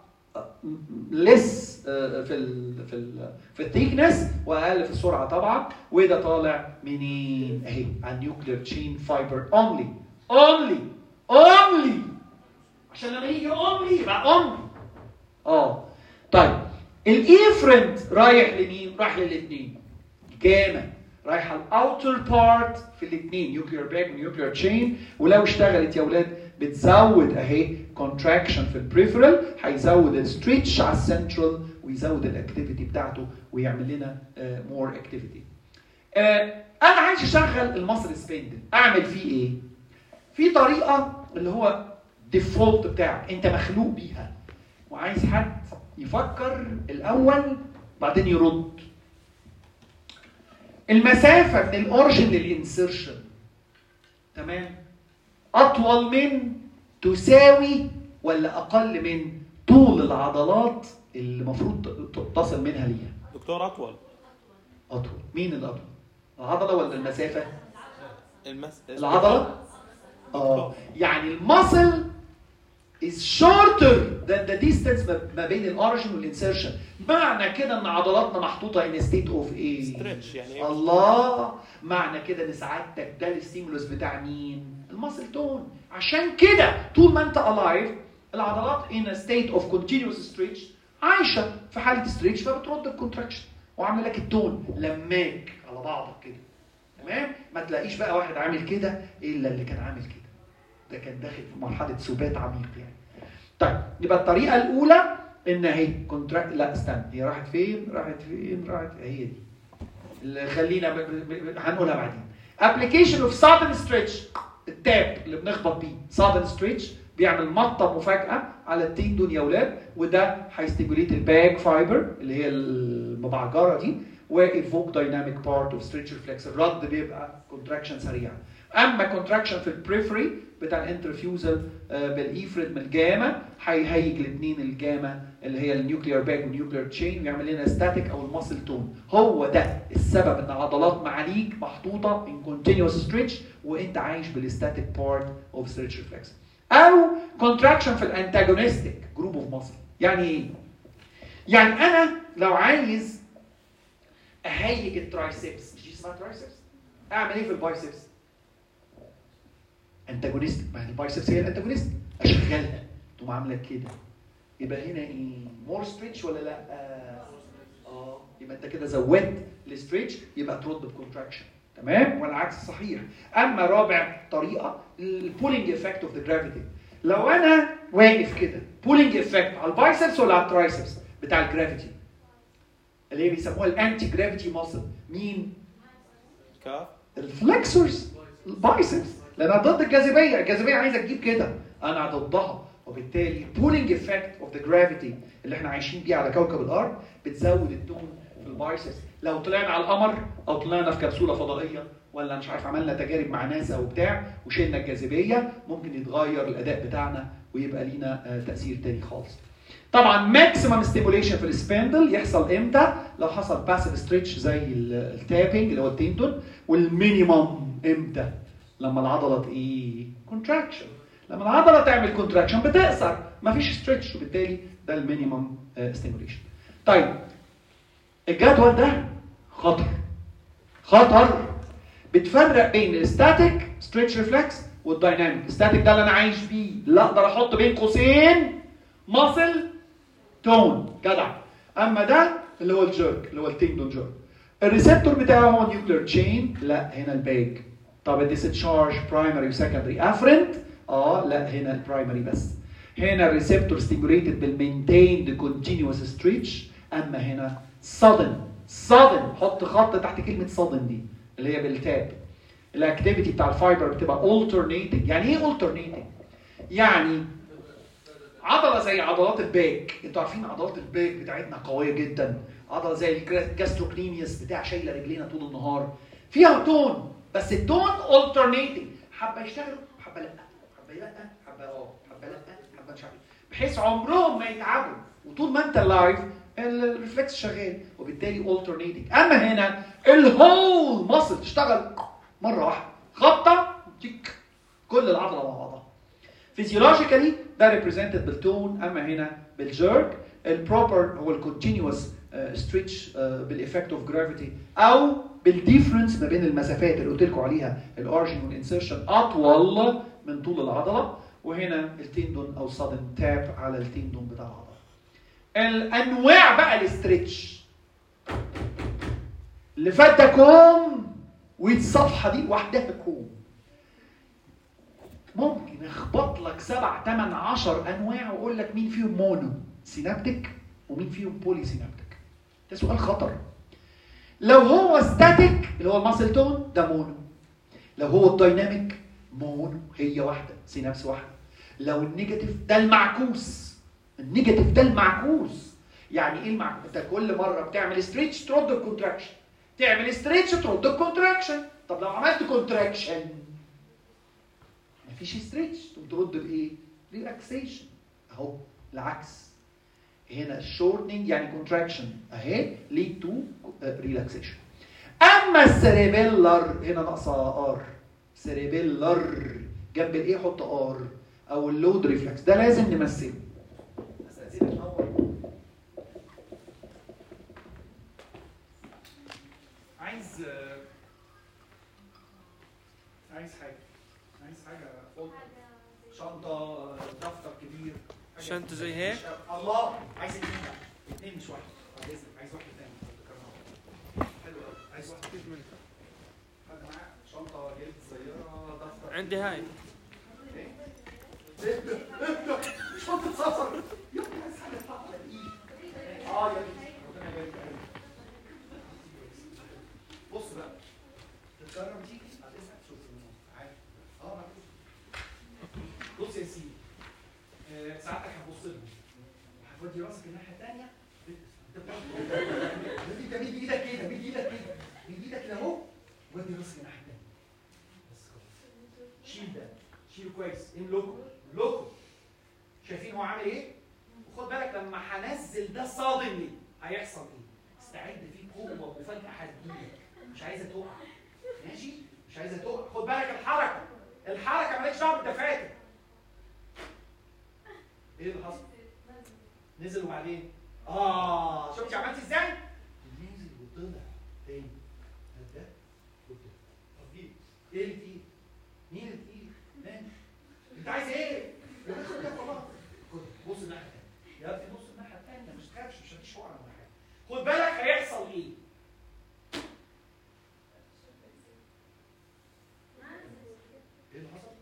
Speaker 1: لس في ال في ال في الثيكنس واقل في السرعه طبعا وده طالع منين اهي على النيوكلير تشين فايبر اونلي اونلي اونلي عشان لما يجي اونلي يبقى اونلي اه طيب الايفرنت رايح لمين رايح للاثنين جاما رايح على الاوتر بارت في الاثنين نيوكلير باك ونيوكلير تشين ولو اشتغلت يا اولاد بتزود اهي كونتراكشن في البريفرال هيزود الستريتش على السنترال ويزود الاكتيفيتي بتاعته ويعمل لنا مور اكتيفيتي انا عايز اشغل المصري سبيندل اعمل فيه ايه في طريقه اللي هو ديفولت بتاعك انت مخلوق بيها وعايز حد يفكر الاول بعدين يرد المسافه من الاورجن للانسرشن تمام اطول من تساوي ولا اقل من طول العضلات اللي المفروض تصل منها ليها
Speaker 2: دكتور اطول
Speaker 1: اطول مين الاطول العضله ولا المسافه
Speaker 2: المس...
Speaker 1: العضله اه يعني المصل is shorter than the distance ما- ما بين الاوريجن والانسرشن معنى كده ان عضلاتنا محطوطه in a state of ايه
Speaker 2: Stretch، يعني إيه؟
Speaker 1: الله معنى كده ان سعادتك ده الستيمولوس بتاع مين الماسل تون عشان كده طول ما انت alive العضلات in a state of continuous stretch عايشه في حاله stretch فبترد الكونتراكشن وعامله لك التون لماك على بعضك كده تمام ما تلاقيش بقى واحد عامل كده الا اللي كان عامل كده ده كان داخل في مرحله سبات عميق يعني طيب يبقى الطريقه الاولى ان اهي كونتراكت لا استنى هي راحت فين راحت فين راحت هي دي اللي خلينا ب... ب... ب... هنقولها بعدين application of sudden stretch التاب اللي بنخبط بيه sudden stretch بيعمل مطه مفاجاه على التندون يا اولاد وده هيستيموليت الباك فايبر اللي هي المبعجره دي ويفوك دايناميك بارت اوف ستريتش ريفلكس الرد بيبقى كونتراكشن سريع اما كونتراكشن في البريفري بتاع الانترفيوزل بالايفرد من الجاما هيهيج الاثنين الجاما اللي هي النيوكليير باك والنيوكليير تشين ويعمل لنا ستاتيك او الماسل تون هو ده السبب ان عضلات معاليك محطوطه ان كونتينوس ستريتش وانت عايش بالستاتيك بارت اوف ستريتش ريفلكس او كونتراكشن في الانتاجونستيك جروب اوف ماسل يعني ايه؟ يعني انا لو عايز اهيج الترايسبس مش دي اسمها ترايسبس اعمل ايه في البايسبس انتاجونست ما هي البايسبس هي الانتاجونست اشغلها تقوم عامله كده يبقى هنا ايه مور ستريتش ولا لا اه يبقى انت كده زودت الستريتش يبقى ترد بكونتراكشن تمام والعكس صحيح اما رابع طريقه البولينج افكت اوف ذا جرافيتي لو انا واقف كده بولينج افكت على البايسبس ولا على الترايسبس بتاع الجرافيتي اللي هي بيسموها الانتي جرافيتي ماسل مين
Speaker 2: كاف
Speaker 1: الفلكسورز البايسبس لانها ضد الجاذبيه الجاذبيه عايزه تجيب كده انا ضدها وبالتالي بولينج افكت اوف ذا جرافيتي اللي احنا عايشين بيه على كوكب الارض بتزود التون في البايسبس لو طلعنا على القمر او طلعنا في كبسوله فضائيه ولا مش عارف عملنا تجارب مع ناسا وبتاع وشلنا الجاذبيه ممكن يتغير الاداء بتاعنا ويبقى لينا آه، تاثير تاني خالص طبعا ماكسيمم ستيموليشن في السباندل يحصل امتى لو حصل باسيف ستريتش زي ال- التابنج اللي هو التندون والمينيمم امتى لما العضله ايه كونتراكشن لما العضله تعمل كونتراكشن بتقصر مفيش ستريتش وبالتالي ده المينيمم ستيموليشن طيب الجدول ده خطر خطر بتفرق بين الستاتيك ستريتش ريفلكس والدايناميك الستاتيك ده اللي انا عايش بيه لا اقدر احط بين قوسين ماسل تون جدع اما ده اللي هو الجيرك اللي هو التندون جيرك الريسبتور بتاعه هو نيوكلير تشين لا هنا الباك طب الديسشارج برايمري وسكندري افرنت اه لا هنا البرايمري بس هنا الريسبتور ستيموليتد بالمينتيند كونتينوس ستريتش اما هنا sudden sudden حط خط تحت كلمه sudden دي اللي هي بالتاب الاكتيفيتي بتاع الفايبر بتبقى alternating يعني ايه alternating يعني عضله زي عضلات الباك انتوا عارفين عضلات الباك بتاعتنا قويه جدا عضله زي الجاستروكنيميوس بتاع شايله رجلينا طول النهار فيها تون بس التون alternating حبه يشتغلوا حبه لا حبه لا حبه اه حبه لا حبه مش عارف بحيث عمرهم ما يتعبوا وطول ما انت لايف الريفلكس شغال وبالتالي alternating اما هنا الهول ماسل تشتغل مره واحده خبطه تيك كل العضله مع بعضها فيزيولوجيكالي ده ريبريزنتد بالتون اما هنا بالجيرك البروبر هو الكونتينوس ستريتش بالافكت اوف جرافيتي او بالديفرنس ما بين المسافات اللي قلت لكم عليها الاورجن والانسرشن اطول من طول العضله وهنا التندون او sudden تاب على التندون بتاع العضله الانواع بقى الاسترتش اللي فات ده كوم والصفحه دي وحدها كوم ممكن اخبط لك سبع ثمان عشر انواع واقول لك مين فيهم مونو سينابتيك ومين فيهم بولي سينابتيك ده سؤال خطر لو هو ستاتيك اللي هو الماسل تون ده مونو لو هو الدايناميك مونو هي واحده سينابس واحده لو النيجاتيف ده المعكوس النيجاتيف ده المعكوس يعني ايه المعكوس انت كل مره بتعمل ستريتش ترد الكونتراكشن تعمل ستريتش ترد الكونتراكشن طب لو عملت كونتراكشن مفيش ستريتش تقوم ترد بايه ريلاكسيشن اهو العكس هنا الشورتنج يعني كونتراكشن اهي ليد تو ريلاكسيشن اما السيريبيلر هنا ناقصه ار سيريبيلر جنب الايه حط ار او اللود ريفلكس ده لازم نمثله استاذنك نور عايز عايز حاجه عايز حاجه فوق شنطه دفتر كبير حاجة
Speaker 3: شنطة زي هيك؟
Speaker 1: الله عايز اتنين بقى اتنين مش واحد بعد اذنك عايز واحد تاني حلو قوي عايز واحد
Speaker 3: كيف من
Speaker 1: حد معاه شنطه جلد صغيره دفتر
Speaker 3: عندي هاي
Speaker 1: شنطه سفر يا ابني عايز حاجه تحط على الايد اه يا ابني ربنا يبارك فيك. بص بقى تتكرم تيجي بعد اذنك شوف عادي اه بعد إذنك. بص يا سيدي آه، ساعتك هتبص لهم وهتودي راسك الناحيه الثانيه انت مد ايدك كده مد ايدك كده مد ايدك كده اهو ودي راسك الناحيه الثانيه بس خلاص شيل ده شيله كويس املكه املكه شايفين هو عامل ايه؟ وخد بالك لما هنزل ده صادملي هيحصل ايه؟ استعد في قوه وفجاه هتجيلك مش عايزه تقع ماشي؟ مش عايزه تقع خد بالك الحركه الحركه مالكش دعوه بالدفاتر ايه اللي حصل؟ نزل وبعدين اه شفتي عملت ازاي؟ نزل وطلع تاني ده وطلع طب دي ايه اللي تقيل؟ مين اللي تقيل؟ ماشي انت عايز ايه؟ يا باشا خد ده خلاص خد بص الناحيه الثانيه يا ابني بص الناحيه الثانيه مش تخافش مش هتيجي ولا حاجه خد بالك هيحصل ايه؟ ايه اللي حصل؟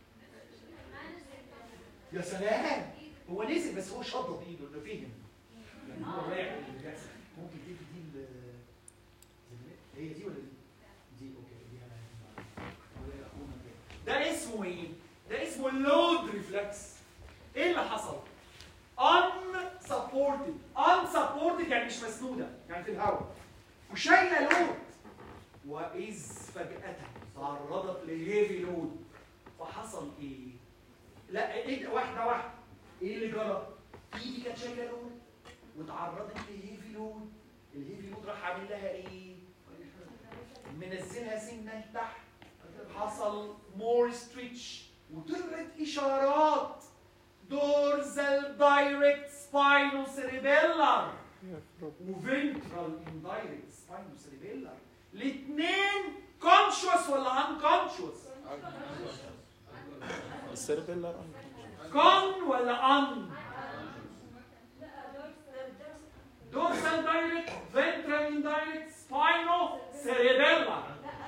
Speaker 1: يا سلام هو نزل بس هو شطه بايده انه فهم يعني هو واعي اللي بيحصل ممكن تدي دي ال- هي دي ولا دي؟ دي اوكي دي انا ولا أخونا كده. ده اسمه ايه؟ ده اسمه اللود ريفلكس ايه اللي حصل؟ unsupported unsupported يعني مش مسنوده يعني في الهواء وشايله لود واذ فجأة تعرضت لهيفي لود فحصل ايه؟ لا ايه ده؟ واحده واحده ايه اللي جرى؟ ايدي كانت شايله لود وتعرضت لهيفي لود الهيفي لود راح عامل لها ايه؟ منزلها سنه لتحت حصل مور ستريتش وطلعت اشارات دورزال دايركت سباينو سيريبيلر وفنترال اندايركت سباينو سيريبيلر الاثنين كونشوس ولا انكونشوس
Speaker 2: السيربيلر
Speaker 1: كون ولا ان دورسال دايركت فنترال اندايركت سباينو سيريبيلر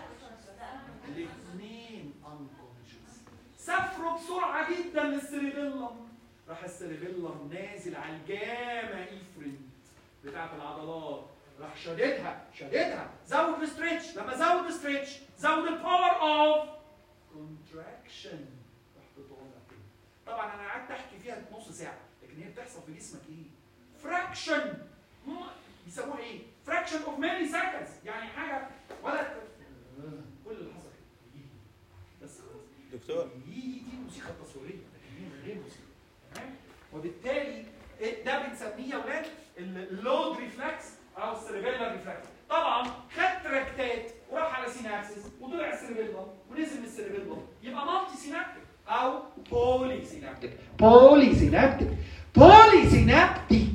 Speaker 1: الاثنين انكونشوس سافروا بسرعه جدا للسيريبيلم راح السيريبيلم نازل على الجاما ايفرنت بتاعت العضلات راح شددها شددها زود الستريتش لما زود الستريتش زود الباور اوف كونتراكشن رحت طالع كده طبعا انا قعدت احكي فيها نص ساعه لكن هي بتحصل في جسمك ايه؟ فراكشن بيسموها ايه؟ فراكشن اوف ميلي سكندز يعني حاجه ولا كل اللي حصل كده يجي. بس خلاص
Speaker 2: دكتور
Speaker 1: يجي دي موسيقى تصويريه لكن هي من غير موسيقى تمام وبالتالي إيه ده بنسميه يا ولاد اللود ريفلكس او السيربيلر ريفلكس طبعا خد تراكتات وراح على سينابسس وطلع السيربيلم ونزل من السيربيلم يبقى مالتي سينابتيك او بولي سينابتيك بولي سينابتيك بولي سينابتيك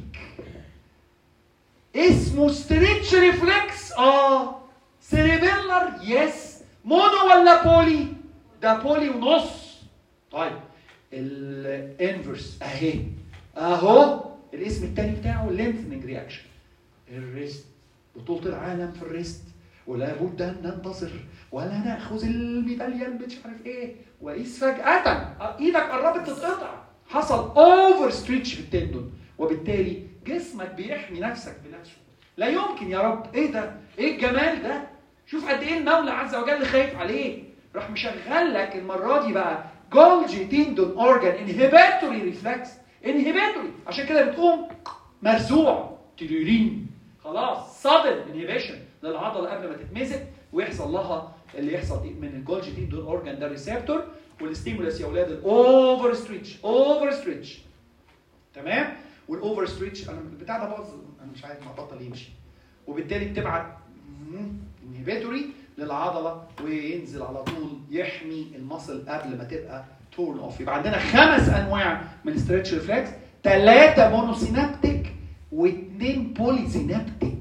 Speaker 1: اسمه ستريتش ريفلكس اه سيربيلر يس مونو ولا بولي ده بولي ونص طيب الانفرس اهي اهو الاسم الثاني بتاعه لينثنج رياكشن الريست بطولة العالم في الريست ولا بد ان ننتصر ولا ناخذ الميداليه اللي مش عارف ايه واذ فجاه ايدك قربت تتقطع حصل اوفر ستريتش في التندون وبالتالي جسمك بيحمي نفسك بنفسه لا يمكن يا رب ايه ده ايه الجمال ده شوف قد ايه المولى عز وجل خايف عليه راح مشغل لك المره دي بقى جولجي تندون اورجان انهبيتوري ريفلكس انهبيتوري عشان كده بتقوم مرزوع تريرين خلاص صدر انهبيشن للعضله قبل ما تتمسك ويحصل لها اللي يحصل إيه؟ من الجولجي تندون اورجان ده ريسبتور والستيمولس يا اولاد الاوفر ستريتش اوفر ستريتش تمام والاوفر ستريتش انا البتاع ده باظ انا مش عارف ما بطل يمشي وبالتالي بتبعت انهبيتوري للعضله وينزل على طول يحمي المصل قبل ما تبقى تورن اوف يبقى عندنا خمس انواع من الستريتش ريفلكس ثلاثه مونوسينابتيك واثنين بولي سينابتيك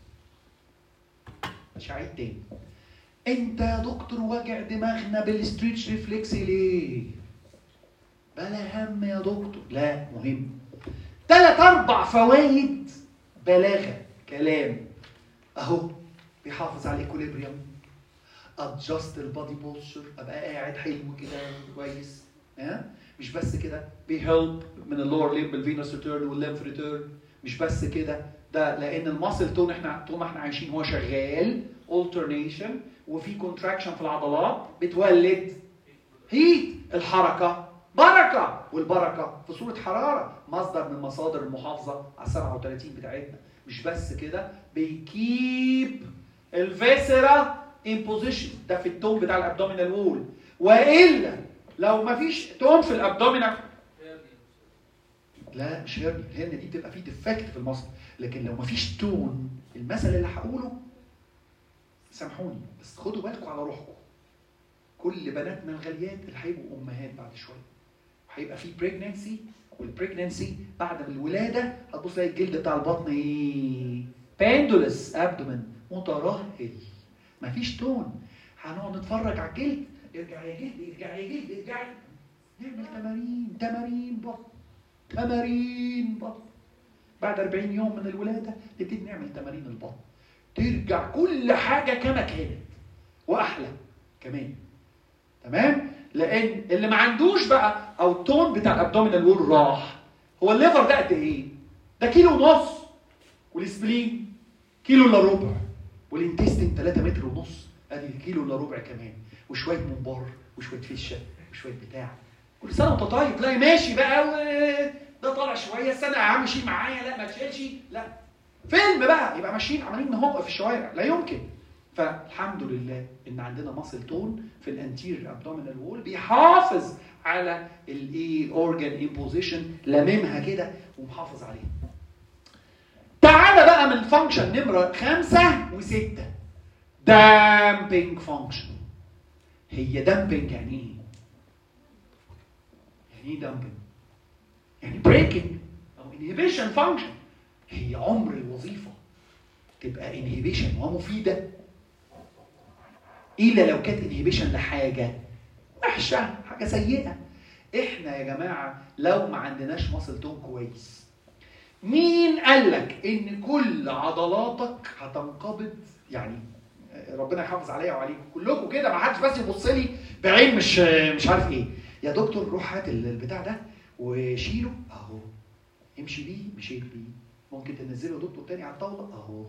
Speaker 1: مش هعيد تاني انت يا دكتور واجع دماغنا بالستريتش ريفلكس ليه؟ بلا هم يا دكتور لا مهم ثلاث اربع فوائد بلاغه كلام اهو بيحافظ على الايكوليبريم ادجست البادي بوستشر ابقى قاعد حلو كده كويس ها مش بس كده بيهلب من اللور ليمب الفينوس ريتيرن والليمف ريتيرن مش بس كده ده لان الماسل تون احنا طول ما احنا عايشين هو شغال alternation وفي كونتراكشن في العضلات بتولد هيت الحركه بركه والبركه في صوره حراره مصدر من مصادر المحافظه على 37 بتاعتنا مش بس كده بيكيب الفيسرا ان بوزيشن ده في التون بتاع الابدومينال وول والا لو ما فيش تون في الابدومينال لا مش هيرني الهرنه دي بتبقى فيه ديفكت في المصل لكن لو ما فيش تون المثل اللي هقوله سامحوني بس خدوا بالكم على روحكم كل بناتنا الغاليات اللي هيبقوا امهات بعد شويه هيبقى في بريجننسي والبريجننسي بعد الولاده هتبص تلاقي الجلد بتاع البطن ايه باندولس ابدومن مترهل مفيش تون هنقعد نتفرج على الجلد ارجع يا جلد ارجع يا جلد ارجع نعمل تمارين تمارين بطن تمارين بطن بعد 40 يوم من الولاده نبتدي نعمل تمارين البطن ترجع كل حاجه كما كانت واحلى كمان تمام لان اللي ما عندوش بقى او التون بتاع الابدومينال وول راح هو الليفر ده قد ايه ده كيلو ونص والسبلين كيلو الا ربع والانتستين 3 متر ونص ادي كيلو الا ربع كمان وشويه ممبار وشويه فشه وشويه بتاع كل سنه وانت طيب تلاقي ماشي بقى و... ده طالع شويه استنى يا عم شيل معايا لا ما تشيلش لا فيلم بقى يبقى ماشيين عمالين نهق في الشوارع لا يمكن فالحمد لله ان عندنا ماسل تون في الانتيريور ابدومينال وول بيحافظ على الايه اورجان ان بوزيشن لاممها كده ومحافظ عليها تعالى بقى من فانكشن نمره خمسة وستة دامبنج فانكشن هي دامبنج يعني ايه؟ يعني ايه دامبنج؟ يعني بريكنج او انهبيشن فانكشن هي عمر الوظيفه تبقى انهبيشن ومفيده الا لو كانت انهبيشن لحاجه وحشه حاجه سيئه احنا يا جماعه لو ما عندناش ماسل تون كويس مين قال لك ان كل عضلاتك هتنقبض يعني ربنا يحافظ عليا وعليكم كلكم كده ما حدش بس يبص لي بعين مش مش عارف ايه يا دكتور روح هات البتاع ده وشيله اهو امشي بيه مشيت بيه ممكن تنزله دكتور تاني على الطاوله اهو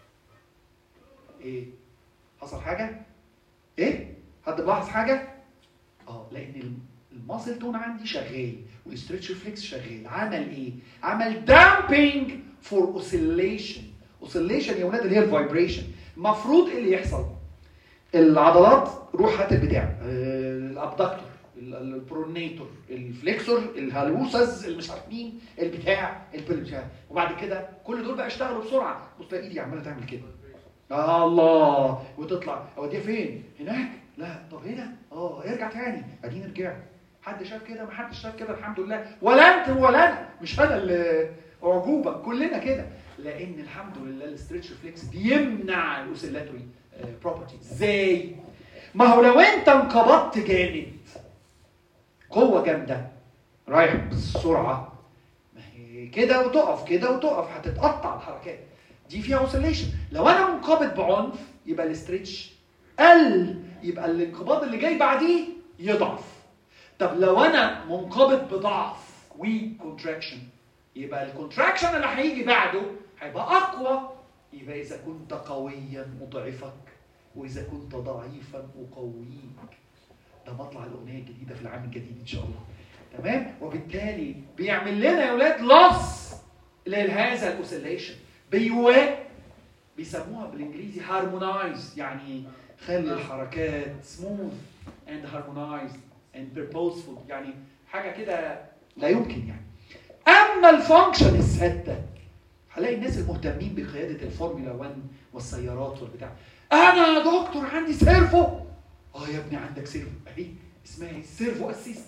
Speaker 1: ايه حصل حاجه ايه حد ملاحظ حاجه اه لان الماسل تون عندي شغال والاسترتش فليكس شغال عمل ايه عمل دامبينج فور اوسيليشن اوسيليشن يا ولاد اللي هي الفايبريشن المفروض ايه اللي يحصل العضلات روح هات البتاع آه، الابدكتور ال- البرونيتور الفليكسور الهالوسز اللي مش عارف مين البتاع البتاع وبعد كده كل دول بقى اشتغلوا بسرعه بص تلاقي ايدي عماله تعمل كده آه الله وتطلع اوديها فين هناك لا طب هنا اه ارجع تاني اديني رجعت حد شاف كده ما حدش شاف كده الحمد لله ولا انت ولا انا مش انا اللي اعجوبه كلنا كده لان الحمد لله الاسترتش فليكس بيمنع الاوسيلاتوري بروبرتي ازاي ما هو لو انت انقبضت جامد قوه جامده رايح بسرعه ما هي كده وتقف كده وتقف هتتقطع الحركات دي فيها اوسيليشن لو انا منقبض بعنف يبقى الاسترتش قل يبقى الانقباض اللي جاي بعديه يضعف طب لو انا منقبض بضعف ويك كونتراكشن يبقى الكونتراكشن اللي هيجي بعده هيبقى اقوى يبقى اذا كنت قويا اضعفك واذا كنت ضعيفا اقويك ده مطلع الاغنيه الجديده في العام الجديد ان شاء الله تمام وبالتالي بيعمل لنا يا اولاد لص لهذا الاوسيليشن بيوا بيسموها بالانجليزي هارمونايز يعني خلي الحركات سموث اند هارمونايزد اند purposeful يعني حاجه كده لا يمكن يعني اما الفانكشن السادة هلاقي الناس المهتمين بقياده الفورمولا 1 والسيارات والبتاع انا يا دكتور عندي سيرفو اه يا ابني عندك سيرفو اهي اسمها ايه سيرفو اسيست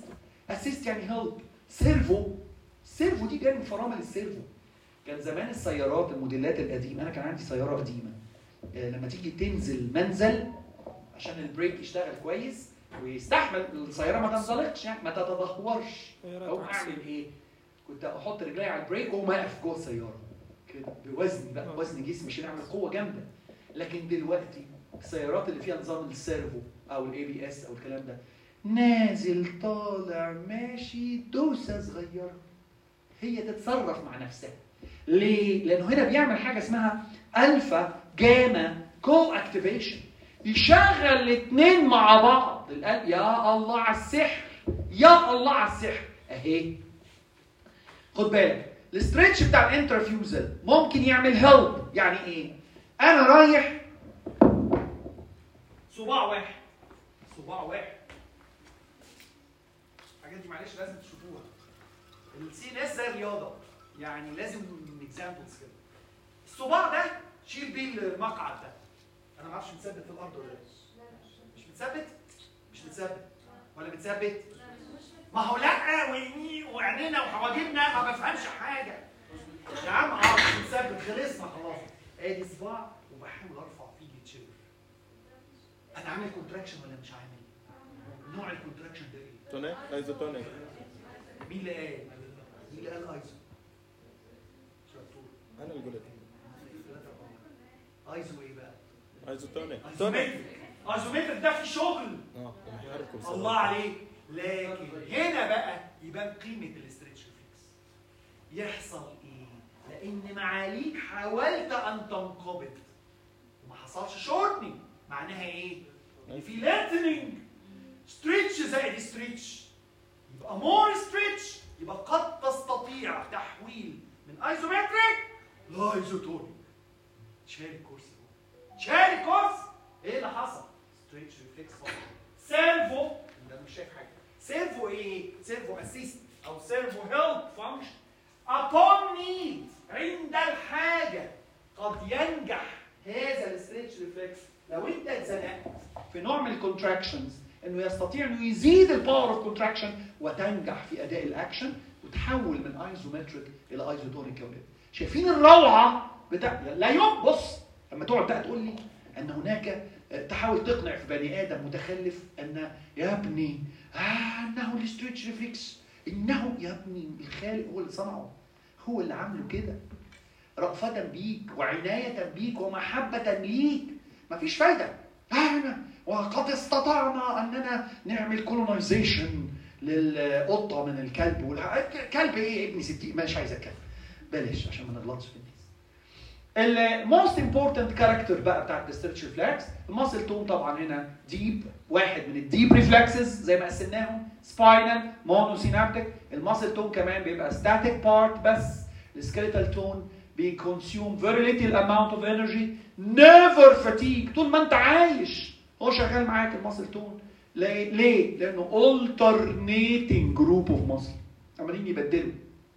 Speaker 1: اسيست يعني هيلب سيرفو سيرفو دي جايه من فرامل السيرفو كان زمان السيارات الموديلات القديمه انا كان عندي سياره قديمه آه، لما تيجي تنزل منزل عشان البريك يشتغل كويس ويستحمل السياره ما تنزلقش يعني ما تتدهورش او اعمل ايه؟ كنت احط رجلي على البريك واقوم واقف جوه السياره كده بوزني بقى وزن جسمي عشان اعمل قوه جامده لكن دلوقتي السيارات اللي فيها نظام السيرفو او الاي بي اس او الكلام ده نازل طالع ماشي دوسه صغيره هي تتصرف مع نفسها ليه؟ لانه هنا بيعمل حاجه اسمها الفا جاما كو اكتيفيشن يشغل الاثنين مع بعض القلب يا الله على السحر يا الله على السحر اهي خد بالك الاسترتش بتاع الانترفيوزل ممكن يعمل هيلب يعني ايه؟ انا رايح صباع واحد صباع واحد الحاجات دي معلش لازم تشوفوها السي ان اس زي الرياضه يعني لازم اكزامبلز كده الصباع ده شيل بيه المقعد ده انا ما اعرفش متثبت في الارض ولا لا مش متثبت مش متثبت ولا متثبت ما هو لا وعيني وعينينا وحواجبنا ما بفهمش حاجه يا عم اه مش متثبت خلصنا خلاص ادي صباع وبحاول ارفع فيه يتشبر انا عامل كونتراكشن ولا مش عامل نوع الكونتراكشن ده ايه
Speaker 2: تونيك ايزوتونيك
Speaker 1: مين اللي قال مين اللي قال ايزو شطور
Speaker 2: انا اللي قلت
Speaker 1: ايزو ايه بقى
Speaker 2: ايزوتونيك تونيك
Speaker 1: ايزومتريك ايزومتريك ده في شغل
Speaker 2: اه بيحركوا بسبب-
Speaker 1: الله عليك لكن هنا بقى يبان قيمه الاسترتش ريفلكس يحصل ايه لان معاليك حاولت ان تنقبض وما حصلش شورتنج معناها ايه ان في لينتنينج ستريتش زائد ستريتش يبقى مور ستريتش يبقى قد تستطيع تحويل من ايزومتريك لايزوتونيك شاري الكورس اهو شاري الكورس ايه اللي حصل ستريتش ريفلكس سيرفو ده مش شايف حاجه سيرفو ايه سيرفو اسيست او سيرفو هيلب فانكشن upon need عند الحاجه قد ينجح هذا الستريتش ريفلكس لو انت اتزنقت في نوع من الكونتراكشنز انه يستطيع انه يزيد الباور اوف كونتراكشن وتنجح في اداء الاكشن وتحول من ايزومتريك الى ايزوتونيك يا ولاد شايفين الروعه بتاع لا يوم بص لما تقعد بقى تقول لي ان هناك تحاول تقنع في بني ادم متخلف ان يا ابني آه انه الاستريتش ريفلكس انه يا ابني الخالق هو اللي صنعه هو اللي عامله كده رأفة بيك وعناية بيك ومحبة ليك مفيش فايدة أنا وقد استطعنا أننا نعمل كولونايزيشن للقطة من الكلب والح... كلب إيه يا ابني ستي مش عايز كلب بلاش عشان ما نغلطش في الناس الموست امبورتنت كاركتر بقى بتاعت الستريتش ريفلكس الماسل تون طبعا هنا ديب واحد من الديب ريفلكسز زي ما قسمناهم سباينال مونو سينابتيك الماسل تون كمان بيبقى ستاتيك بارت بس السكيليتال تون بيكونسيوم very little amount of energy never fatigue طول ما انت عايش هو شغال معاك الماسل تون ليه؟ ليه؟ لانه alternating group of muscle عمالين يبدلوا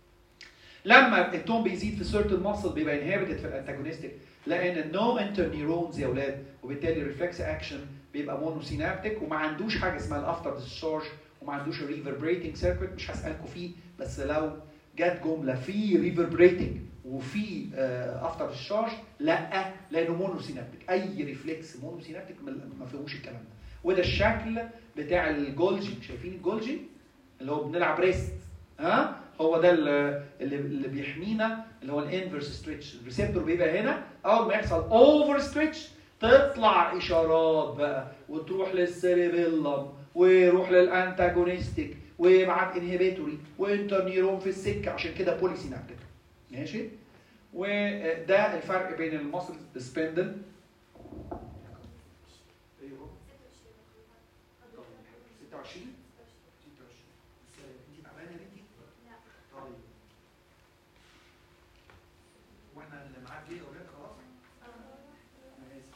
Speaker 1: لما التون بيزيد في certain muscle بيبقى inhibited في الانتاجونستيك لان النو انتر نيرونز يا اولاد وبالتالي الريفلكس اكشن بيبقى مونوسينابتيك وما عندوش حاجه اسمها الافتر ديسشارج وما عندوش الريفربريتنج سيركت مش هسالكم فيه بس لو جت جمله في ريفربريتنج وفي افتر ديسشارج لا لانه مونوسينابتيك اي ريفلكس مونوسينابتيك ما فيهوش الكلام ده وده الشكل بتاع الجولجي شايفين الجولجي اللي هو بنلعب ريست ها هو ده اللي, اللي بيحمينا اللي هو الانفرس ستريتش الريسبتور بيبقى هنا اول ما يحصل اوفر ستريتش تطلع اشارات بقى وتروح للسيريبيلم ويروح للانتاجونستيك ومعاك انهبيتوري وانتر نيرون في السكه عشان كده بولي سينابتيك ماشي وده الفرق بين المصل سبندل ايوه 26 انت تعبانه يا بنتي؟ طيب واحنا اللي معاك ليه اولاد خلاص؟ انا اسف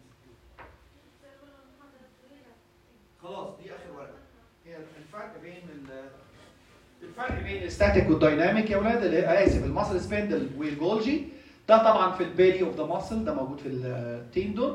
Speaker 1: خلاص دي اخر ورقه هي الفرق بين ال الفرق بين الستاتيك والدايناميك يا اولاد اللي اسف الماسل سبندل والجولجي ده طبعا في البيلي اوف ذا ماسل ده موجود في التيم دول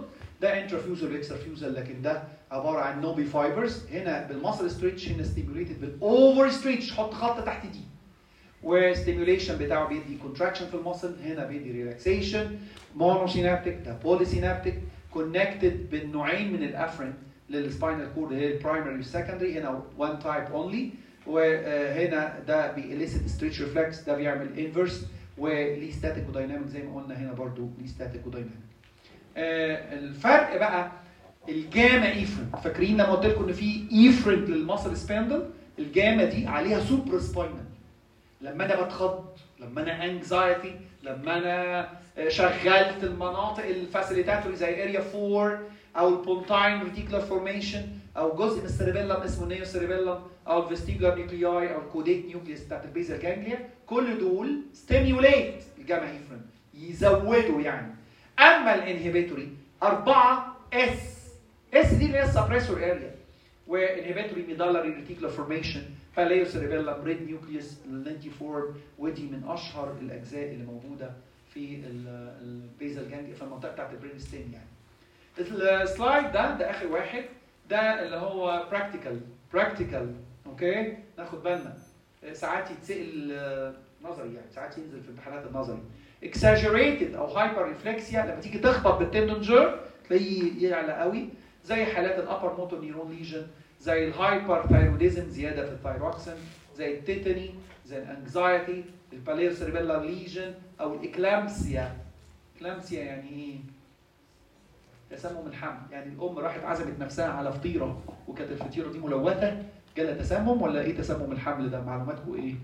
Speaker 1: ده انترافيوزال واكسترافيوزال لكن ده عباره عن نوبي فايبرز هنا بالمصل ستريتش هنا ستيموليتد بالاوفر ستريتش حط خط تحت دي وستيموليشن بتاعه بيدي كونتراكشن في المصل هنا بيدي ريلاكسيشن مونوسينابتيك ده بوليسينابتيك كونكتد بالنوعين من الافرين للسباينال كورد اللي هي البرايمري والسكندري هنا وان تايب اونلي وهنا ده بيليسيت ستريتش ريفلكس ده بيعمل انفرس وليه ستاتيك ودايناميك زي ما قلنا هنا برضو ليه ستاتيك ودايناميك آه الفرق بقى الجاما ايفرنت فاكرين لما قلت لكم ان في ايفرنت للمصل سباندل الجاما دي عليها سوبر سباينال لما انا بتخض لما انا انكزايتي لما انا شغلت المناطق الفاسيليتاتوري زي اريا 4 او البونتاين ريتيكولار فورميشن او جزء من السيربيلم اسمه النيو سيربيلم او الفيستيبولار نيوكلياي او الكوديت نيوكليس بتاعت البيزل جانجليا كل دول ستيميوليت الجاما ايفرنت يزودوا يعني اما الانهبيتوري أربعة اس اس دي اللي هي السبريسور اريا وانهبيتوري ميدالري ريتيكولار فورميشن فاليو سيربيلم ريد نيوكليوس النانتيفورم ودي من اشهر الاجزاء اللي موجوده في البيزل جانج في المنطقه بتاعت البرين ستيم يعني السلايد ده ده اخر واحد ده اللي هو براكتيكال براكتيكال اوكي ناخد بالنا ساعات يتسال نظري يعني ساعات ينزل في امتحانات النظري exaggerated او هايبر ريفلكسيا لما تيجي تخبط بالتندنجر تلاقيه يعلى قوي زي حالات الابر موتور نيرون ليجن زي الهايبر ثايروديزم زياده في الثايروكسين زي التيتاني زي الانكزايتي البالير سيربيلار ليجن او الاكلامسيا اكلامسيا يعني ايه؟ تسمم الحمل يعني الام راحت عزمت نفسها على فطيره وكانت الفطيره دي ملوثه جالها تسمم ولا ايه تسمم الحمل ده معلوماتكم ايه؟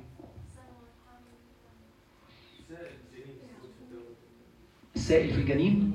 Speaker 1: السائل في الجنين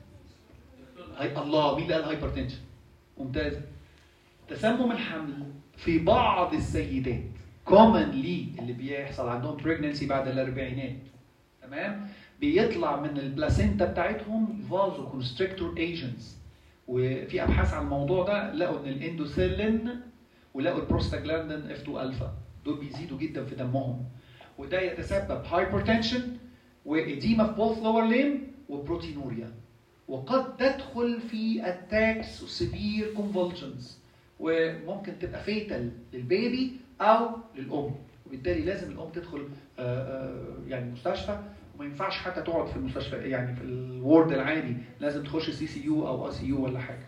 Speaker 1: هي الله مين اللي قال هايبرتنشن ممتاز تسمم الحمل في بعض السيدات كومنلي اللي بيحصل عندهم بريجننسي بعد الاربعينات تمام بيطلع من البلاسينتا بتاعتهم فازو كونستريكتور ايجنتس وفي ابحاث عن الموضوع ده لقوا ان الاندوثيلين ولقوا البروستاجلاندين اف 2 الفا دول بيزيدوا جدا في دمهم وده يتسبب هايبرتنشن واديما في بوث لور ليم وبروتينوريا وقد تدخل في اتاكس وسيفير كونفولجنز وممكن تبقى فيتال للبيبي او للام وبالتالي لازم الام تدخل يعني مستشفى وما ينفعش حتى تقعد في المستشفى يعني في الوورد العادي لازم تخش سي سي يو او اي سي يو ولا حاجه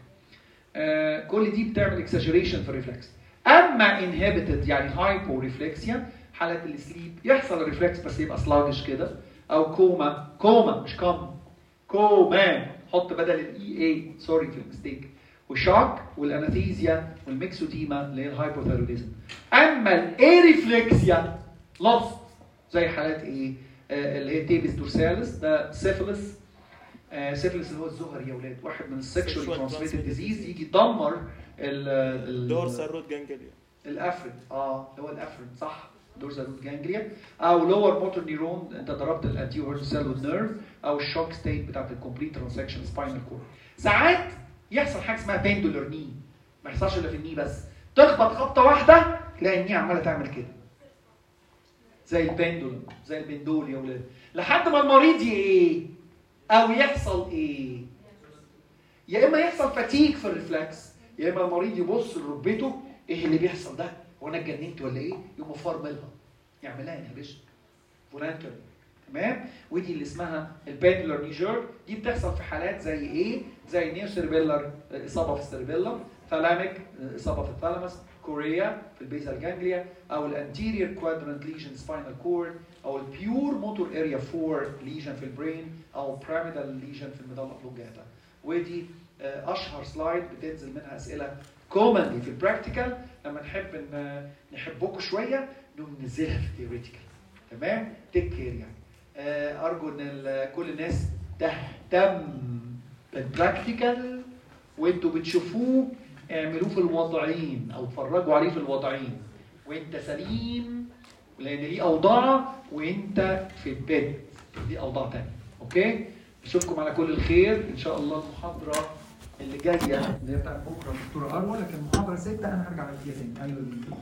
Speaker 1: كل دي بتعمل اكسجريشن في الريفلكس اما انهبيتد يعني هايبو ريفلكسيا حالات السليب يحصل الريفلكس بس يبقى سلاجش كده او كوما كوما مش كوم كوما حط بدل الاي اي سوري في المستيك وشوك والاناثيزيا والميكسوديما اللي هي الهايبوثايروديزم اما الايريفلكسيا لوست زي حالات ايه آه اللي هي تيبس دورساليس ده سيفلس آه سيفلس اللي هو الزهر يا اولاد واحد من السكشوال ترانسميتد ديزيز يجي يدمر ال
Speaker 2: دورسال روت جانجليا
Speaker 1: الافرد اه اللي هو الافرد صح دورسال روت جانجليا او لور موتور نيرون انت ضربت الانتيو هيرتوسيل نيرف او الشوك ستيت بتاعت الكومبليت ترانسكشن سباينال كورد ساعات يحصل حاجه اسمها بيندولر ني ما يحصلش الا في الني بس تخبط خبطه واحده تلاقي الني عماله تعمل كده زي البندولم زي البندول يا ولاد لحد ما المريض ايه او يحصل ايه يا اما يحصل فتيك في الريفلكس يا اما المريض يبص لركبته ايه اللي بيحصل ده هو انا اتجننت ولا ايه يقوم فرملها يعملها انهبيشن فولانتري تمام ودي اللي اسمها الباندولار نيجر دي بتحصل في حالات زي ايه زي نيو سيربيلر اصابه في السيربيلم ثالاميك اصابه في الثالاموس كوريا في البيزال جانجليا او الانتيريور كوادرنت ليجن سباينال كورد او البيور موتور اريا 4 ليجن في البرين او بيراميدال ليجن في الميدالا اوبلونجاتا ودي اشهر سلايد بتنزل منها اسئله كومنلي في البراكتيكال لما نحب ان نحبكم شويه نقوم ننزلها في الثيوريتيكال تمام تيك كير يعني ارجو ان كل الناس تهتم بالبراكتيكال وانتوا بتشوفوه اعملوه في الوضعين او اتفرجوا عليه في الوضعين وانت سليم لان ليه اوضاع وانت في البيت دي اوضاع تانية اوكي اشوفكم على كل الخير ان شاء الله المحاضره اللي جايه اللي هي بتاعت بكره الدكتوره اروى لكن المحاضره 6 انا هرجع فيها تاني